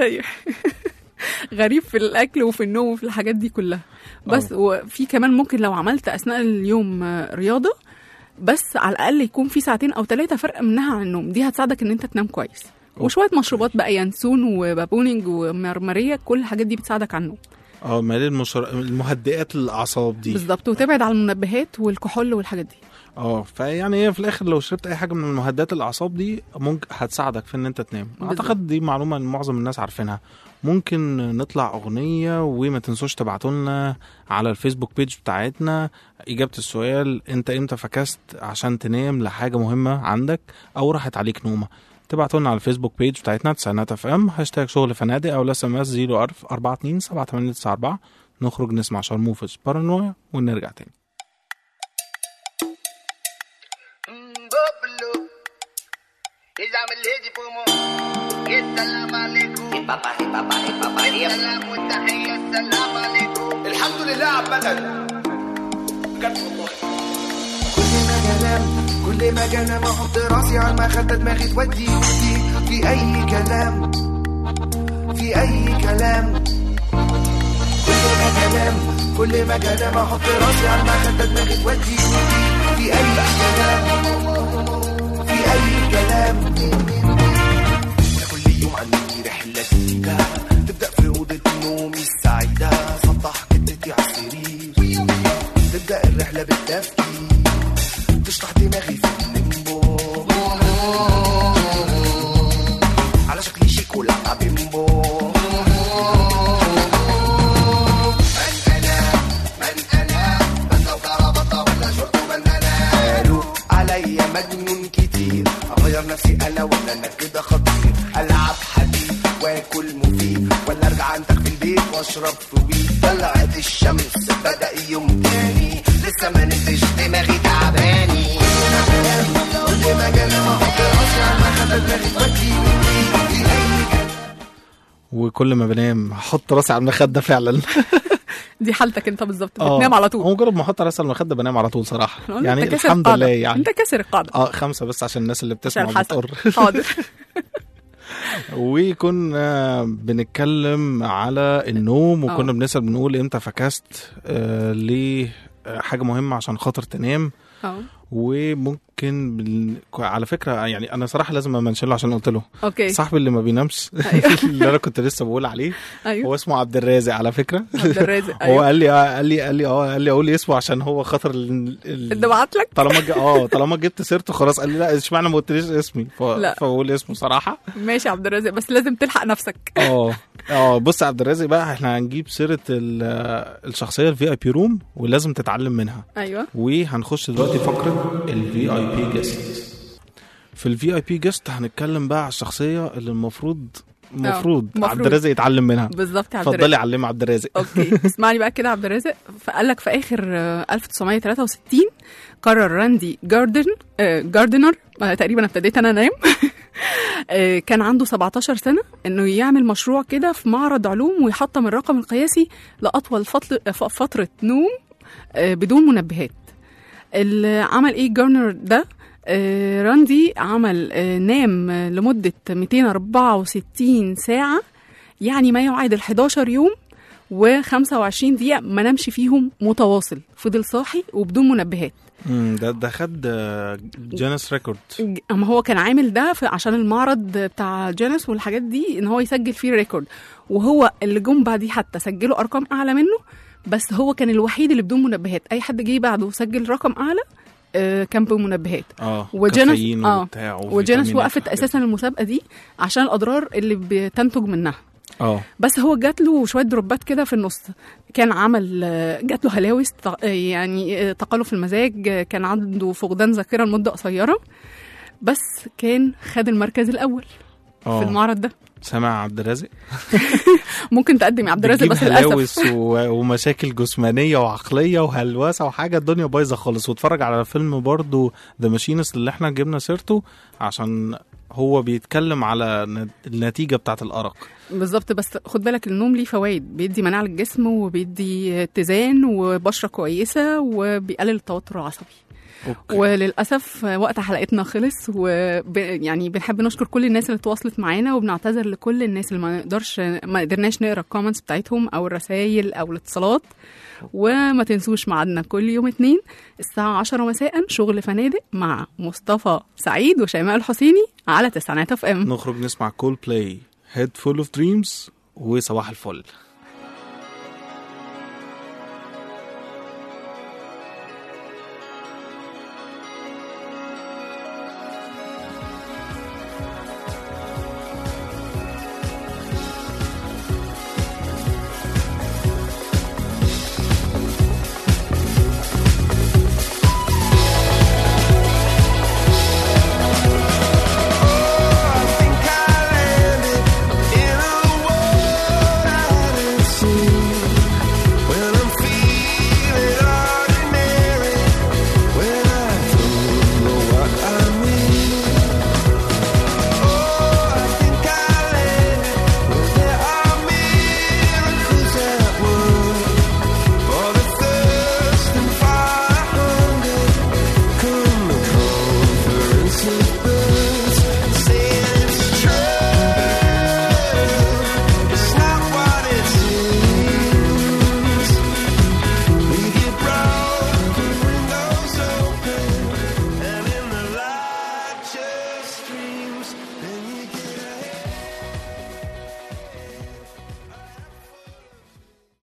غريب في الاكل وفي النوم وفي الحاجات دي كلها بس وفي كمان ممكن لو عملت اثناء اليوم آه، رياضه بس على الاقل يكون في ساعتين او ثلاثه فرق منها عن النوم دي هتساعدك ان انت تنام كويس وشويه مشروبات بقى ينسون وبابونج ومرمريه كل الحاجات دي بتساعدك على النوم اه مال المشر... المهدئات للاعصاب دي بالظبط وتبعد عن المنبهات والكحول والحاجات دي اه فيعني هي في الاخر لو شربت اي حاجه من المهدئات الاعصاب دي ممكن هتساعدك في ان انت تنام بالظبط. اعتقد دي معلومه إن معظم الناس عارفينها ممكن نطلع اغنيه وما تنسوش تبعتوا لنا على الفيسبوك بيج بتاعتنا اجابه السؤال انت امتى فكست عشان تنام لحاجه مهمه عندك او راحت عليك نومه تبعتوا لنا على الفيسبوك بيج بتاعتنا تسعينات اف ام هاشتاج شغل فنادق او اس ام اس 042 7894 نخرج نسمع شرموفز بارانويا ونرجع تاني السلام عليكم هي بابا هي بابا هي بابا هي السلام والتحية السلام عليكم الحمد لله عامة بجد والله كل ما جنام كل ما جنام احط راسي على المخدة دماغي تودي ودي في اي كلام في اي كلام كل ما جنام كل ما جنام احط راسي على المخدة دماغي تودي ودي في اي كلام في اي كلام كل يوم عندي رحلة جديدة تبدأ في أوضة نومي السعيدة سطح جدتي على السرير تبدأ الرحلة بالتفكير تشطح دماغي في الليمبو على شكل شيك ولعبة بيمبو من أنا من أنا بطة وكرافطة ولا شورت وبندانة قالوا عليا مجنون كتير أغير نفسي أنا ولا أنا كده خطير ألعب حديد وآكل مفيد ولا أرجع عندك في البيت وأشرب في ويد طلعت الشمس بدأ يوم تاني لسه ما نزلش دماغي تعباني كل ما جانا ما احط راسي على المخدة دماغي تودي في اي وكل ما بنام احط راسي على المخده فعلا دي حالتك انت بالظبط آه. بتنام على طول هو مجرد ما احط راسي على المخده بنام على طول صراحه أقول يعني أنت كاسر الحمد القاعدة. لله يعني انت كاسر القاعده اه خمسه بس عشان الناس اللي بتسمع عشان حسن. وبتقر حاضر وكنا بنتكلم على النوم وكنا آه. بنسال بنقول امتى فكست آه ليه آه، حاجه مهمه عشان خاطر تنام اه وممكن بال... على فكره يعني انا صراحه لازم امنشن له عشان قلت له اوكي صاحبي اللي ما بينامش اللي انا كنت لسه بقول عليه ايوه هو اسمه عبد الرازق على فكره عبد الرازق هو ايوه قال لي آه، قال لي قال لي اه قال لي اقول لي اسمه عشان هو خاطر ال... ال... اللي بعت لك طالما ج... اه طالما جبت سيرته خلاص قال لي لا اشمعنى ما قلتليش اسمي ف... لا. فبقول اسمه صراحه ماشي يا عبد الرازق بس لازم تلحق نفسك اه اه بص يا عبد الرازق بقى احنا هنجيب سيره ال... الشخصيه الفي اي بي روم ولازم تتعلم منها ايوه وهنخش دلوقتي فقره الفي اي بي جيست في الفي اي بي جيست هنتكلم بقى على الشخصيه اللي المفروض المفروض مفروض. عبد الرازق يتعلم منها بالظبط يا عبد اتفضلي الرازق علمي عبد الرازق اوكي اسمعني بقى كده يا عبد الرازق فقال لك في اخر آه، 1963 قرر راندي جاردن آه، جاردنر آه، تقريبا ابتديت انا انام آه، كان عنده 17 سنه انه يعمل مشروع كده في معرض علوم ويحطم الرقم القياسي لاطول فتل- ف- فتره نوم آه، بدون منبهات اللي عمل ايه جارنر ده آه، راندي عمل آه، نام آه، لمدة 264 ساعة يعني ما يعادل 11 يوم و25 دقيقة ما نامش فيهم متواصل فضل صاحي وبدون منبهات مم، ده ده خد آه، جينيس ريكورد ج- اما هو كان عامل ده في عشان المعرض بتاع جانس والحاجات دي ان هو يسجل فيه ريكورد وهو اللي جم بعديه حتى سجلوا ارقام اعلى منه بس هو كان الوحيد اللي بدون منبهات اي حد جه بعده وسجل رقم اعلى آه، كان بمنبهات اه وجينيس كافيين اه وبتاع وجينيس وفيتامينات وقفت وحاجات. اساسا المسابقه دي عشان الاضرار اللي بتنتج منها اه بس هو جات له شويه دروبات كده في النص كان عمل آه، جات له هلاوس ت- آه، يعني آه، تقلب المزاج آه، كان عنده فقدان ذاكره لمده قصيره بس كان خد المركز الاول اه في المعرض ده سامع عبد الرازق ممكن تقدم يا عبد الرازق بتجيب بس للاسف هلاوس و... ومشاكل جسمانيه وعقليه وهلوسه وحاجه الدنيا بايظه خالص واتفرج على فيلم برضو ذا ماشينست اللي احنا جبنا سيرته عشان هو بيتكلم على ن- النتيجه بتاعت الارق بالظبط بس خد بالك النوم ليه فوائد بيدي مناعه للجسم وبيدي اتزان وبشره كويسه وبيقلل التوتر العصبي أوكي. وللاسف وقت حلقتنا خلص وب... يعني بنحب نشكر كل الناس اللي تواصلت معانا وبنعتذر لكل الناس اللي ما نقدرش ما قدرناش نقرا الكومنتس بتاعتهم او الرسائل او الاتصالات وما تنسوش ميعادنا كل يوم اتنين الساعة 10 مساء شغل فنادق مع مصطفى سعيد وشيماء الحسيني على تسعينات اف ام نخرج نسمع كول بلاي هيد فول اوف دريمز وصباح الفل